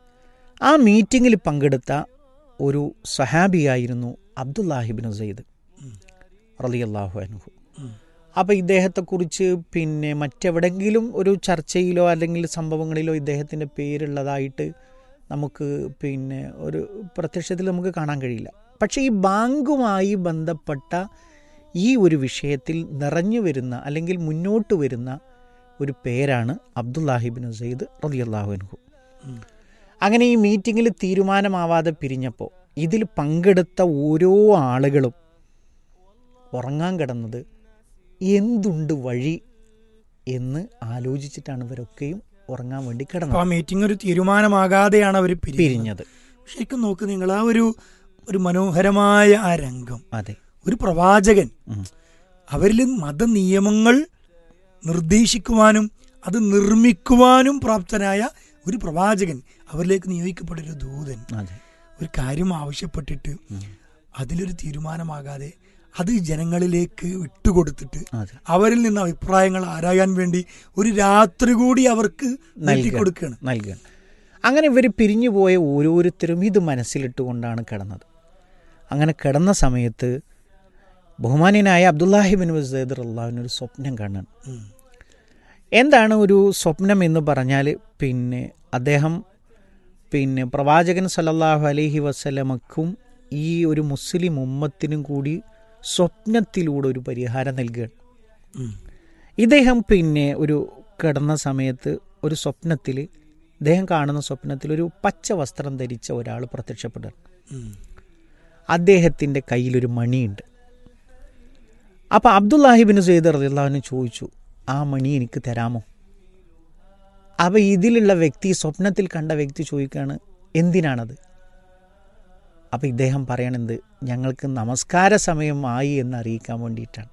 [SPEAKER 4] ആ മീറ്റിങ്ങിൽ പങ്കെടുത്ത ഒരു സഹാബിയായിരുന്നു അബ്ദുല്ലാഹിബിൻ സെയ്ദ് റളിയല്ലാഹു അൻഹു അപ്പോൾ ഇദ്ദേഹത്തെക്കുറിച്ച് പിന്നെ മറ്റെവിടെങ്കിലും ഒരു ചർച്ചയിലോ അല്ലെങ്കിൽ സംഭവങ്ങളിലോ ഇദ്ദേഹത്തിൻ്റെ പേരുള്ളതായിട്ട് നമുക്ക് പിന്നെ ഒരു പ്രത്യക്ഷത്തിൽ നമുക്ക് കാണാൻ കഴിയില്ല പക്ഷേ ഈ ബാങ്കുമായി ബന്ധപ്പെട്ട ഈ ഒരു വിഷയത്തിൽ നിറഞ്ഞു വരുന്ന അല്ലെങ്കിൽ മുന്നോട്ട് വരുന്ന ഒരു പേരാണ് അബ്ദുല്ലാഹിബിൻ സെയ്ദ് റളിയല്ലാഹു അൻഹു അങ്ങനെ ഈ മീറ്റിങ്ങിൽ തീരുമാനമാവാതെ പിരിഞ്ഞപ്പോൾ ഇതിൽ പങ്കെടുത്ത ഓരോ ആളുകളും ഉറങ്ങാൻ കിടന്നത് എന്തുണ്ട് വഴി എന്ന് ആലോചിച്ചിട്ടാണ് ഇവരൊക്കെയും ഉറങ്ങാൻ വേണ്ടി
[SPEAKER 1] അപ്പൊ ആ
[SPEAKER 4] കിടന്നത്
[SPEAKER 1] മീറ്റിംഗ് ഒരു തീരുമാനമാകാതെയാണ് അവർ പിരിഞ്ഞത്
[SPEAKER 4] പിരിഞ്ഞത്
[SPEAKER 1] ശരിക്കും നോക്ക് നിങ്ങൾ ആ ഒരു ഒരു മനോഹരമായ ആ രംഗം
[SPEAKER 4] അതെ
[SPEAKER 1] ഒരു പ്രവാചകൻ
[SPEAKER 4] ഉം.
[SPEAKER 1] അവരിൽ മതനിയമങ്ങൾ നിർദ്ദേശിക്കുവാനും അത് നിർമ്മിക്കുവാനും പ്രാപ്തനായ ഒരു പ്രവാചകൻ അവരിലേക്ക് നിയോഗിക്കപ്പെട്ട ഒരു ദൂതൻ
[SPEAKER 4] അതെ
[SPEAKER 1] ഒരു കാര്യം ആവശ്യപ്പെട്ടിട്ട് അതിലൊരു തീരുമാനമാകാതെ അത് ജനങ്ങളിലേക്ക് വിട്ടുകൊടുത്തിട്ട്
[SPEAKER 4] അതെ
[SPEAKER 1] അവരിൽ നിന്ന് അഭിപ്രായങ്ങൾ ആരായാൻ വേണ്ടി ഒരു രാത്രി കൂടി അവർക്ക് കൊടുക്കുകയാണ്
[SPEAKER 4] നൽകുകയാണ് അങ്ങനെ ഇവർ പിരിഞ്ഞു പോയ ഓരോരുത്തരും ഇത് മനസ്സിലിട്ടുകൊണ്ടാണ് കിടന്നത് അങ്ങനെ കിടന്ന സമയത്ത് ബഹുമാന്യനായ അബ്ദുല്ലാഹിബിൻ വസീദ് അള്ളാഹുവിനൊരു സ്വപ്നം കാണാൻ എന്താണ് ഒരു സ്വപ്നം എന്ന് പറഞ്ഞാൽ പിന്നെ അദ്ദേഹം പിന്നെ പ്രവാചകൻ സല്ലല്ലാഹു അലൈഹി വസല്ലമക്കും ഈ ഒരു മുസ്ലിം ഉമ്മത്തിനും കൂടി സ്വപ്നത്തിലൂടെ ഒരു പരിഹാരം നൽകുകയാണ് ഇദ്ദേഹം പിന്നെ ഒരു കിടന്ന സമയത്ത് ഒരു സ്വപ്നത്തിൽ ഇദ്ദേഹം കാണുന്ന സ്വപ്നത്തിൽ ഒരു പച്ച വസ്ത്രം ധരിച്ച ഒരാൾ പ്രത്യക്ഷപ്പെടുകയാണ് അദ്ദേഹത്തിൻ്റെ കയ്യിലൊരു മണിയുണ്ട് അപ്പോൾ അബ്ദുല്ലാഹിബിൻ സെയ്ദ് റളിയല്ലാഹുവിന് ചോദിച്ചു ആ മണി എനിക്ക് തരാമോ അപ്പോൾ ഇതിലുള്ള വ്യക്തി സ്വപ്നത്തിൽ കണ്ട വ്യക്തി ചോദിക്കുകയാണ് എന്തിനാണത് അപ്പോൾ ഇദ്ദേഹം പറയണത് ഞങ്ങൾക്ക് നമസ്കാര സമയമായി എന്ന് അറിയിക്കാൻ വേണ്ടിയിട്ടാണ്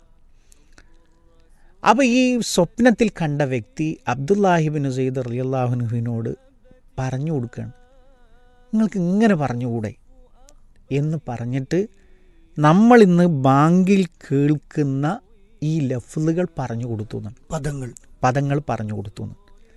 [SPEAKER 4] അപ്പോൾ ഈ സ്വപ്നത്തിൽ കണ്ട വ്യക്തി അബ്ദുല്ലാഹിബിൻ സെയ്ദ് റളിയല്ലാഹുനുവിനോട് പറഞ്ഞു കൊടുക്കുകയാണ് നിങ്ങൾക്ക് ഇങ്ങനെ പറഞ്ഞുകൂടെ എന്ന് പറഞ്ഞിട്ട് നമ്മൾ ഇന്ന് ബാങ്കിൽ കേൾക്കുന്ന ഈ ലഫ്ലുകൾ പറഞ്ഞു കൊടുത്തു എന്നാണ്
[SPEAKER 1] പദങ്ങൾ
[SPEAKER 4] പദങ്ങൾ പറഞ്ഞു കൊടുത്തു എന്ന്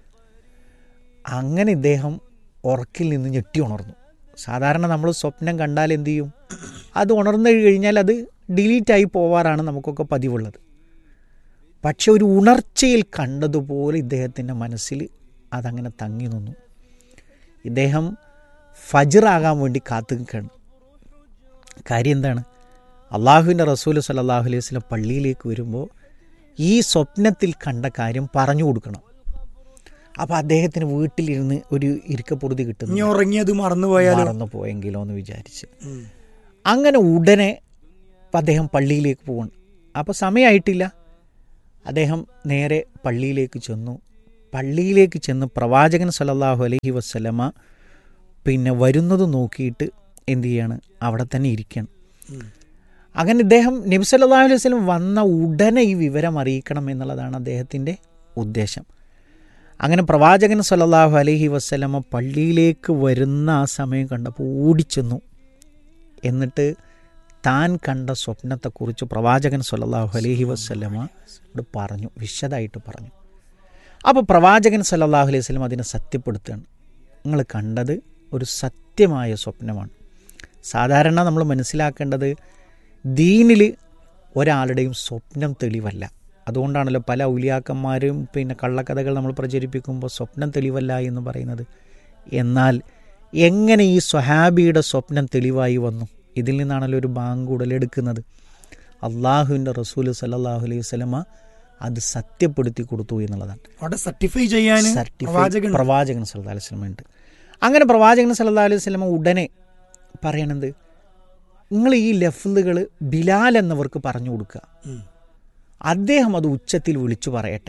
[SPEAKER 4] അങ്ങനെ ഇദ്ദേഹം ഉറക്കിൽ നിന്ന് ഞെട്ടി ഉണർന്നു സാധാരണ നമ്മൾ സ്വപ്നം കണ്ടാൽ എന്ത് ചെയ്യും അത് ഉണർന്നു കഴിഞ്ഞാൽ അത് ഡിലീറ്റായി പോവാറാണ് നമുക്കൊക്കെ പതിവുള്ളത് പക്ഷെ ഒരു ഉണർച്ചയിൽ കണ്ടതുപോലെ ഇദ്ദേഹത്തിൻ്റെ മനസ്സിൽ അതങ്ങനെ തങ്ങി നിന്നു ഇദ്ദേഹം ഫജറാകാൻ വേണ്ടി കാത്തു നിൽക്കുകയാണ് കാര്യം എന്താണ് അള്ളാഹുവിൻ്റെ റസൂൽ സല്ലാഹു അലൈഹി വസ്ലം പള്ളിയിലേക്ക് വരുമ്പോൾ ഈ സ്വപ്നത്തിൽ കണ്ട കാര്യം പറഞ്ഞു കൊടുക്കണം അപ്പോൾ അദ്ദേഹത്തിന് വീട്ടിലിരുന്ന് ഒരു ഇരിക്കപ്പൊറുതി
[SPEAKER 1] ഇനി
[SPEAKER 4] കിട്ടുന്നു
[SPEAKER 1] ഉറങ്ങിയത് മറന്നുപോയാലോ
[SPEAKER 4] മറന്നു പോയെങ്കിലോ എന്ന് വിചാരിച്ച്
[SPEAKER 1] ഉം.
[SPEAKER 4] അങ്ങനെ ഉടനെ ഇപ്പം അദ്ദേഹം പള്ളിയിലേക്ക് പോകണം അപ്പോൾ സമയമായിട്ടില്ല അദ്ദേഹം നേരെ പള്ളിയിലേക്ക് ചെന്നു പള്ളിയിലേക്ക് ചെന്ന് പ്രവാചകൻ സല്ലല്ലാഹു അലൈഹി വസ്ലമ പിന്നെ വരുന്നത് നോക്കിയിട്ട് എന്ത് ചെയ്യാണ് അവിടെ തന്നെ ഇരിക്കണം അങ്ങനെ ഇദ്ദേഹം നബി സല്ലല്ലാഹു അലൈഹി വസല്ലം വന്ന ഉടനെ ഈ വിവരം അറിയിക്കണം എന്നുള്ളതാണ് അദ്ദേഹത്തിൻ്റെ ഉദ്ദേശം അങ്ങനെ പ്രവാചകൻ സല്ലല്ലാഹു അലൈഹി വസ്ലമ പള്ളിയിലേക്ക് വരുന്ന ആ സമയം കണ്ടപ്പോൾ ഓടിച്ചെന്നു എന്നിട്ട് താൻ കണ്ട സ്വപ്നത്തെക്കുറിച്ച് പ്രവാചകൻ സല്ലല്ലാഹു അലൈഹി വസ്ലമ പറഞ്ഞു വിശദമായിട്ട് പറഞ്ഞു അപ്പോൾ പ്രവാചകൻ സല്ലല്ലാഹു അലൈഹി വസ്ലം അതിനെ സത്യപ്പെടുത്തുകയാണ് നിങ്ങൾ കണ്ടത് ഒരു സത്യമായ സ്വപ്നമാണ് സാധാരണ നമ്മൾ മനസ്സിലാക്കേണ്ടത് ദീനിൽ ഒരാളുടെയും സ്വപ്നം തെളിവല്ല അതുകൊണ്ടാണല്ലോ പല ഔലിയാക്കന്മാരും പിന്നെ കള്ളക്കഥകൾ നമ്മൾ പ്രചരിപ്പിക്കുമ്പോൾ സ്വപ്നം തെളിവല്ല എന്ന് പറയുന്നത് എന്നാൽ എങ്ങനെ ഈ സ്വഹാബിയുടെ സ്വപ്നം തെളിവായി വന്നു ഇതിൽ നിന്നാണല്ലോ ഒരു ബാങ്ക് ഉടലെടുക്കുന്നത് അള്ളാഹുവിൻ്റെ റസൂൽ സല്ലല്ലാഹു അലൈഹി വസല്ലമ അത് സത്യപ്പെടുത്തി കൊടുത്തു എന്നുള്ളതാണ്
[SPEAKER 1] അവിടെ സർട്ടിഫൈ ചെയ്യാൻ
[SPEAKER 4] സർട്ടിഫൈ
[SPEAKER 1] പ്രവാചകൻ
[SPEAKER 4] പ്രവാചകൻ സല്ലല്ലാഹു അലൈഹി വസല്ലമ ഉണ്ട് അങ്ങനെ പ്രവാചകൻ സല്ലല്ലാഹു അലൈഹി വസല്ലമ ഉടനെ പറയണത് നിങ്ങൾ ഈ ലഫ്ലുകൾ ബിലാൽ എന്നവർക്ക് പറഞ്ഞു കൊടുക്കുക
[SPEAKER 1] ഉം.
[SPEAKER 4] അദ്ദേഹം അത് ഉച്ചത്തിൽ വിളിച്ചു പറയട്ടെ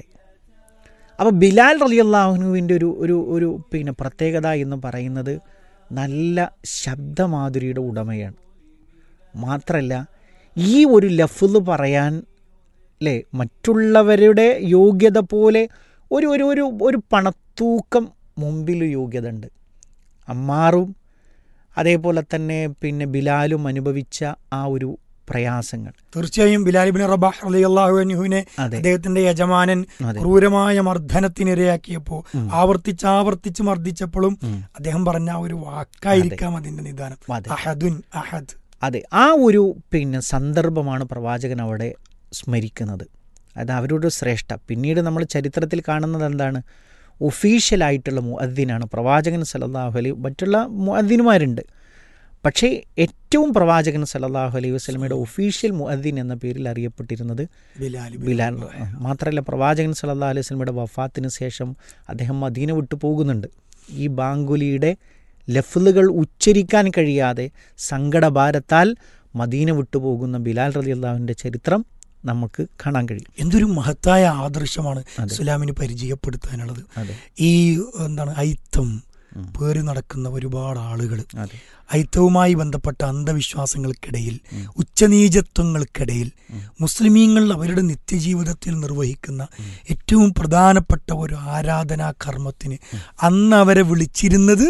[SPEAKER 4] അപ്പോൾ ബിലാൽ റളിയല്ലാഹുവിൻ്റെ ഒരു ഒരു ഒരു പിന്നെ പ്രത്യേകത എന്ന് പറയുന്നത് നല്ല ശബ്ദമാധുരിയുടെ ഉടമയാണ് മാത്രമല്ല ഈ ഒരു ലഫ്ല് പറയാൻ അല്ലേ മറ്റുള്ളവരുടെ യോഗ്യത പോലെ ഒരു ഒരു ഒരു ഒരു പണത്തൂക്കം മുമ്പിൽ യോഗ്യത ഉണ്ട് അമ്മാറും അതേപോലെ തന്നെ പിന്നെ ബിലാലും അനുഭവിച്ച ആ ഒരു പ്രയാസങ്ങൾ
[SPEAKER 1] തീർച്ചയായും ബിലാലിബിൻ റബാഹ് അലിയല്ലാഹു അൻഹുവിനെ
[SPEAKER 4] അതെ
[SPEAKER 1] അദ്ദേഹത്തിന്റെ യജമാനൻ
[SPEAKER 4] അതെ
[SPEAKER 1] ക്രൂരമായ മർദ്ദനത്തിനിരയാക്കിയപ്പോ
[SPEAKER 4] ഉം.
[SPEAKER 1] ആവർത്തിച്ച് ആവർത്തിച്ച് മർദ്ദിച്ചപ്പോഴും
[SPEAKER 4] ഉം.
[SPEAKER 1] അദ്ദേഹം പറഞ്ഞ ആ ഒരു വാക്കായിരിക്കാം അതിന്റെ നിദാനം
[SPEAKER 4] അതെ
[SPEAKER 1] അഹദുൻ അഹദ്
[SPEAKER 4] അതെ ആ ഒരു പിന്നെ സന്ദർഭമാണ് പ്രവാചകൻ അവിടെ സ്മരിക്കുന്നത് അത് അവരുടെ ശ്രേഷ്ഠ പിന്നീട് നമ്മൾ ചരിത്രത്തിൽ കാണുന്നത് എന്താണ് ഒഫീഷ്യലായിട്ടുള്ള മുഅദ്ദിനാണ് പ്രവാചകൻ സല്ലല്ലാഹു അലൈഹി മറ്റുള്ള മുഅദ്ദിനുമാരുണ്ട് പക്ഷേ ഏറ്റവും പ്രവാചകൻ സല്ലല്ലാഹു അലൈഹി വസല്ലമയുടെ ഒഫീഷ്യൽ മുഅദ്ദിൻ എന്ന പേരിൽ അറിയപ്പെട്ടിരുന്നത്
[SPEAKER 1] ബിലാലിബിൻ
[SPEAKER 4] ബിലാൽ മാത്രമല്ല പ്രവാചകൻ സല്ലല്ലാഹു അലൈഹി വസല്ലമയുടെ വഫാത്തിന് ശേഷം അദ്ദേഹം മദീന വിട്ടു പോകുന്നുണ്ട് ഈ ബാങ്കുലിയുടെ ലഫ്ലുകൾ ഉച്ചരിക്കാൻ കഴിയാതെ സങ്കടഭാരത്താൽ മദീന വിട്ടു പോകുന്ന ബിലാൽ റളിയല്ലാഹുവിൻ്റെ ചരിത്രം നമുക്ക് കാണാൻ കഴിയും
[SPEAKER 1] എന്തൊരു മഹത്തായ ആദർശമാണ്
[SPEAKER 4] അതെ.
[SPEAKER 1] ഇസ്ലാമിന് പരിചയപ്പെടുത്താനുള്ളത്
[SPEAKER 4] അതെ
[SPEAKER 1] ഈ എന്താണ് ഐത്തം
[SPEAKER 4] ഉം.
[SPEAKER 1] പേറി നടക്കുന്ന ഒരുപാട് ആളുകൾ
[SPEAKER 4] അതെ
[SPEAKER 1] ഐത്തവുമായി ബന്ധപ്പെട്ട അന്ധവിശ്വാസങ്ങൾക്കിടയിൽ
[SPEAKER 4] ഉം.
[SPEAKER 1] ഉച്ചനീചത്വങ്ങൾക്കിടയിൽ
[SPEAKER 4] ഉം.
[SPEAKER 1] മുസ്ലിമീങ്ങൾ അവരുടെ നിത്യജീവിതത്തിൽ നിർവഹിക്കുന്ന ഏറ്റവും പ്രധാനപ്പെട്ട ഒരു ആരാധനാ കർമ്മത്തിന് അന്ന് അവരെ വിളിച്ചിരുന്നത്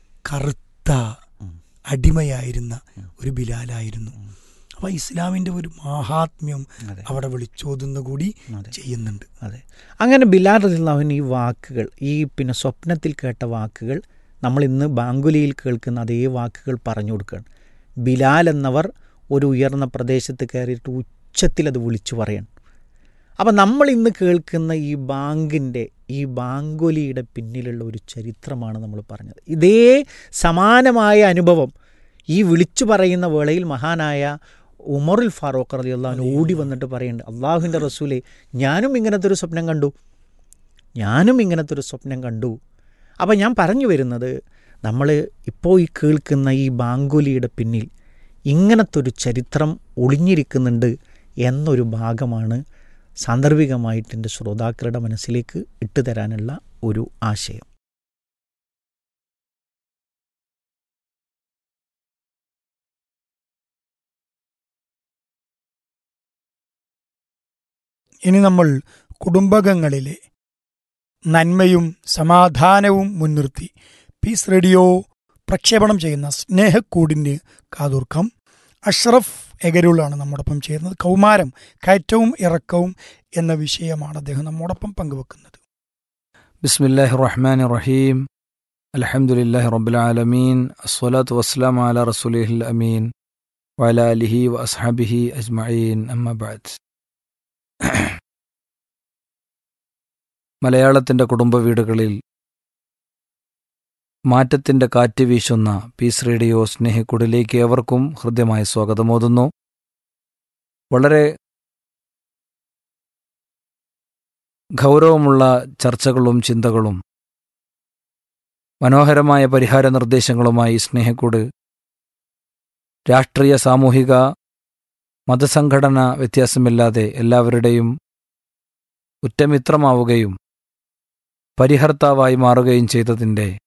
[SPEAKER 1] കറുത്ത
[SPEAKER 4] ഉം.
[SPEAKER 1] അടിമയായിരുന്ന ഒരു ബിലാലായിരുന്നു അപ്പൊ ഇസ്ലാമിന്റെ ഒരു മാഹാത്മ്യം
[SPEAKER 4] അതെ
[SPEAKER 1] അവിടെ വിളിച്ചോതുന്ന കൂടി
[SPEAKER 4] അതെ
[SPEAKER 1] ചെയ്യുന്നുണ്ട്
[SPEAKER 4] അതെ അങ്ങനെ ബിലാൽ റളിയല്ലാഹുവിന് ഈ വാക്കുകൾ ഈ പിന്നെ സ്വപ്നത്തിൽ കേട്ട വാക്കുകൾ നമ്മൾ ഇന്ന് ബാങ്കുലിയിൽ കേൾക്കുന്ന അതേ വാക്കുകൾ പറഞ്ഞു കൊടുക്കുകയാണ് ബിലാൽ എന്നവർ ഒരു ഉയർന്ന പ്രദേശത്ത് കയറിയിട്ട് ഉച്ചത്തിൽ അത് വിളിച്ചു പറയണം അപ്പം നമ്മൾ ഇന്ന് കേൾക്കുന്ന ഈ ബാങ്കിൻ്റെ ഈ ബാങ്കുലിയുടെ പിന്നിലുള്ള ഒരു ചരിത്രമാണ് നമ്മൾ പറഞ്ഞത് ഇതേ സമാനമായ അനുഭവം ഈ വിളിച്ചു പറയുന്ന വേളയിൽ മഹാനായ ഉമറുൽ ഫാറൂഖ് റലി അള്ളാഹുവിന് ഓടി വന്നിട്ട് പറയുന്നുണ്ട് അള്ളാഹുവിൻ്റെ റസൂലെ ഞാനും ഇങ്ങനത്തെ ഒരു സ്വപ്നം കണ്ടു ഞാനും ഇങ്ങനത്തെ ഒരു സ്വപ്നം കണ്ടു അപ്പം ഞാൻ പറഞ്ഞു വരുന്നത് നമ്മൾ ഇപ്പോൾ ഈ കേൾക്കുന്ന ഈ ബാങ്കുലിയുടെ പിന്നിൽ ഇങ്ങനത്തെ ഒരു ചരിത്രം ഒളിഞ്ഞിരിക്കുന്നുണ്ട് എന്നൊരു ഭാഗമാണ് സാന്ദർഭികമായിട്ട് എൻ്റെ ശ്രോതാക്കളുടെ മനസ്സിലേക്ക് ഇട്ടുതരാനുള്ള ഒരു ആശയം
[SPEAKER 1] ഇനി നമ്മൾ കുടുംബകങ്ങളിലെ നന്മയും സമാധാനവും മുൻനിർത്തി പീസ് റേഡിയോ പ്രക്ഷേപണം ചെയ്യുന്ന സ്നേഹക്കൂടിന് കാതൂർക്കം അഷ്റഫ് എഗരുളാണ് നമ്മോടൊപ്പം ചേരുന്നത് കൗമാരം കയറ്റവും ഇറക്കവും എന്ന വിഷയമാണ് അദ്ദേഹം നമ്മോടൊപ്പം പങ്കുവെക്കുന്നത്
[SPEAKER 8] بسم الله الرحمن الرحيم الحمد لله رب العالمين الصلاة والسلام على رسوله الأمين وعلى آله وأصحابه أجمعين أما بعد മലയാളത്തിൻ്റെ കുടുംബ വീടുകളിൽ മാറ്റത്തിൻ്റെ കാറ്റ് വീശുന്ന പീസ് റേഡിയോ സ്നേഹിക്കുടിലേക്ക് ഏവർക്കും ഹൃദ്യമായ സ്വാഗതമോതുന്നു വളരെ ഗൗരവമുള്ള ചർച്ചകളും ചിന്തകളും മനോഹരമായ പരിഹാര നിർദ്ദേശങ്ങളുമായി സ്നേഹക്കൂട് രാഷ്ട്രീയ സാമൂഹിക മതസംഘടന വ്യത്യാസമില്ലാതെ എല്ലാവരുടെയും ഉറ്റമിത്രമാവുകയും പരിഹർത്താവായി മാറുകയും ചെയ്തതിൻ്റെ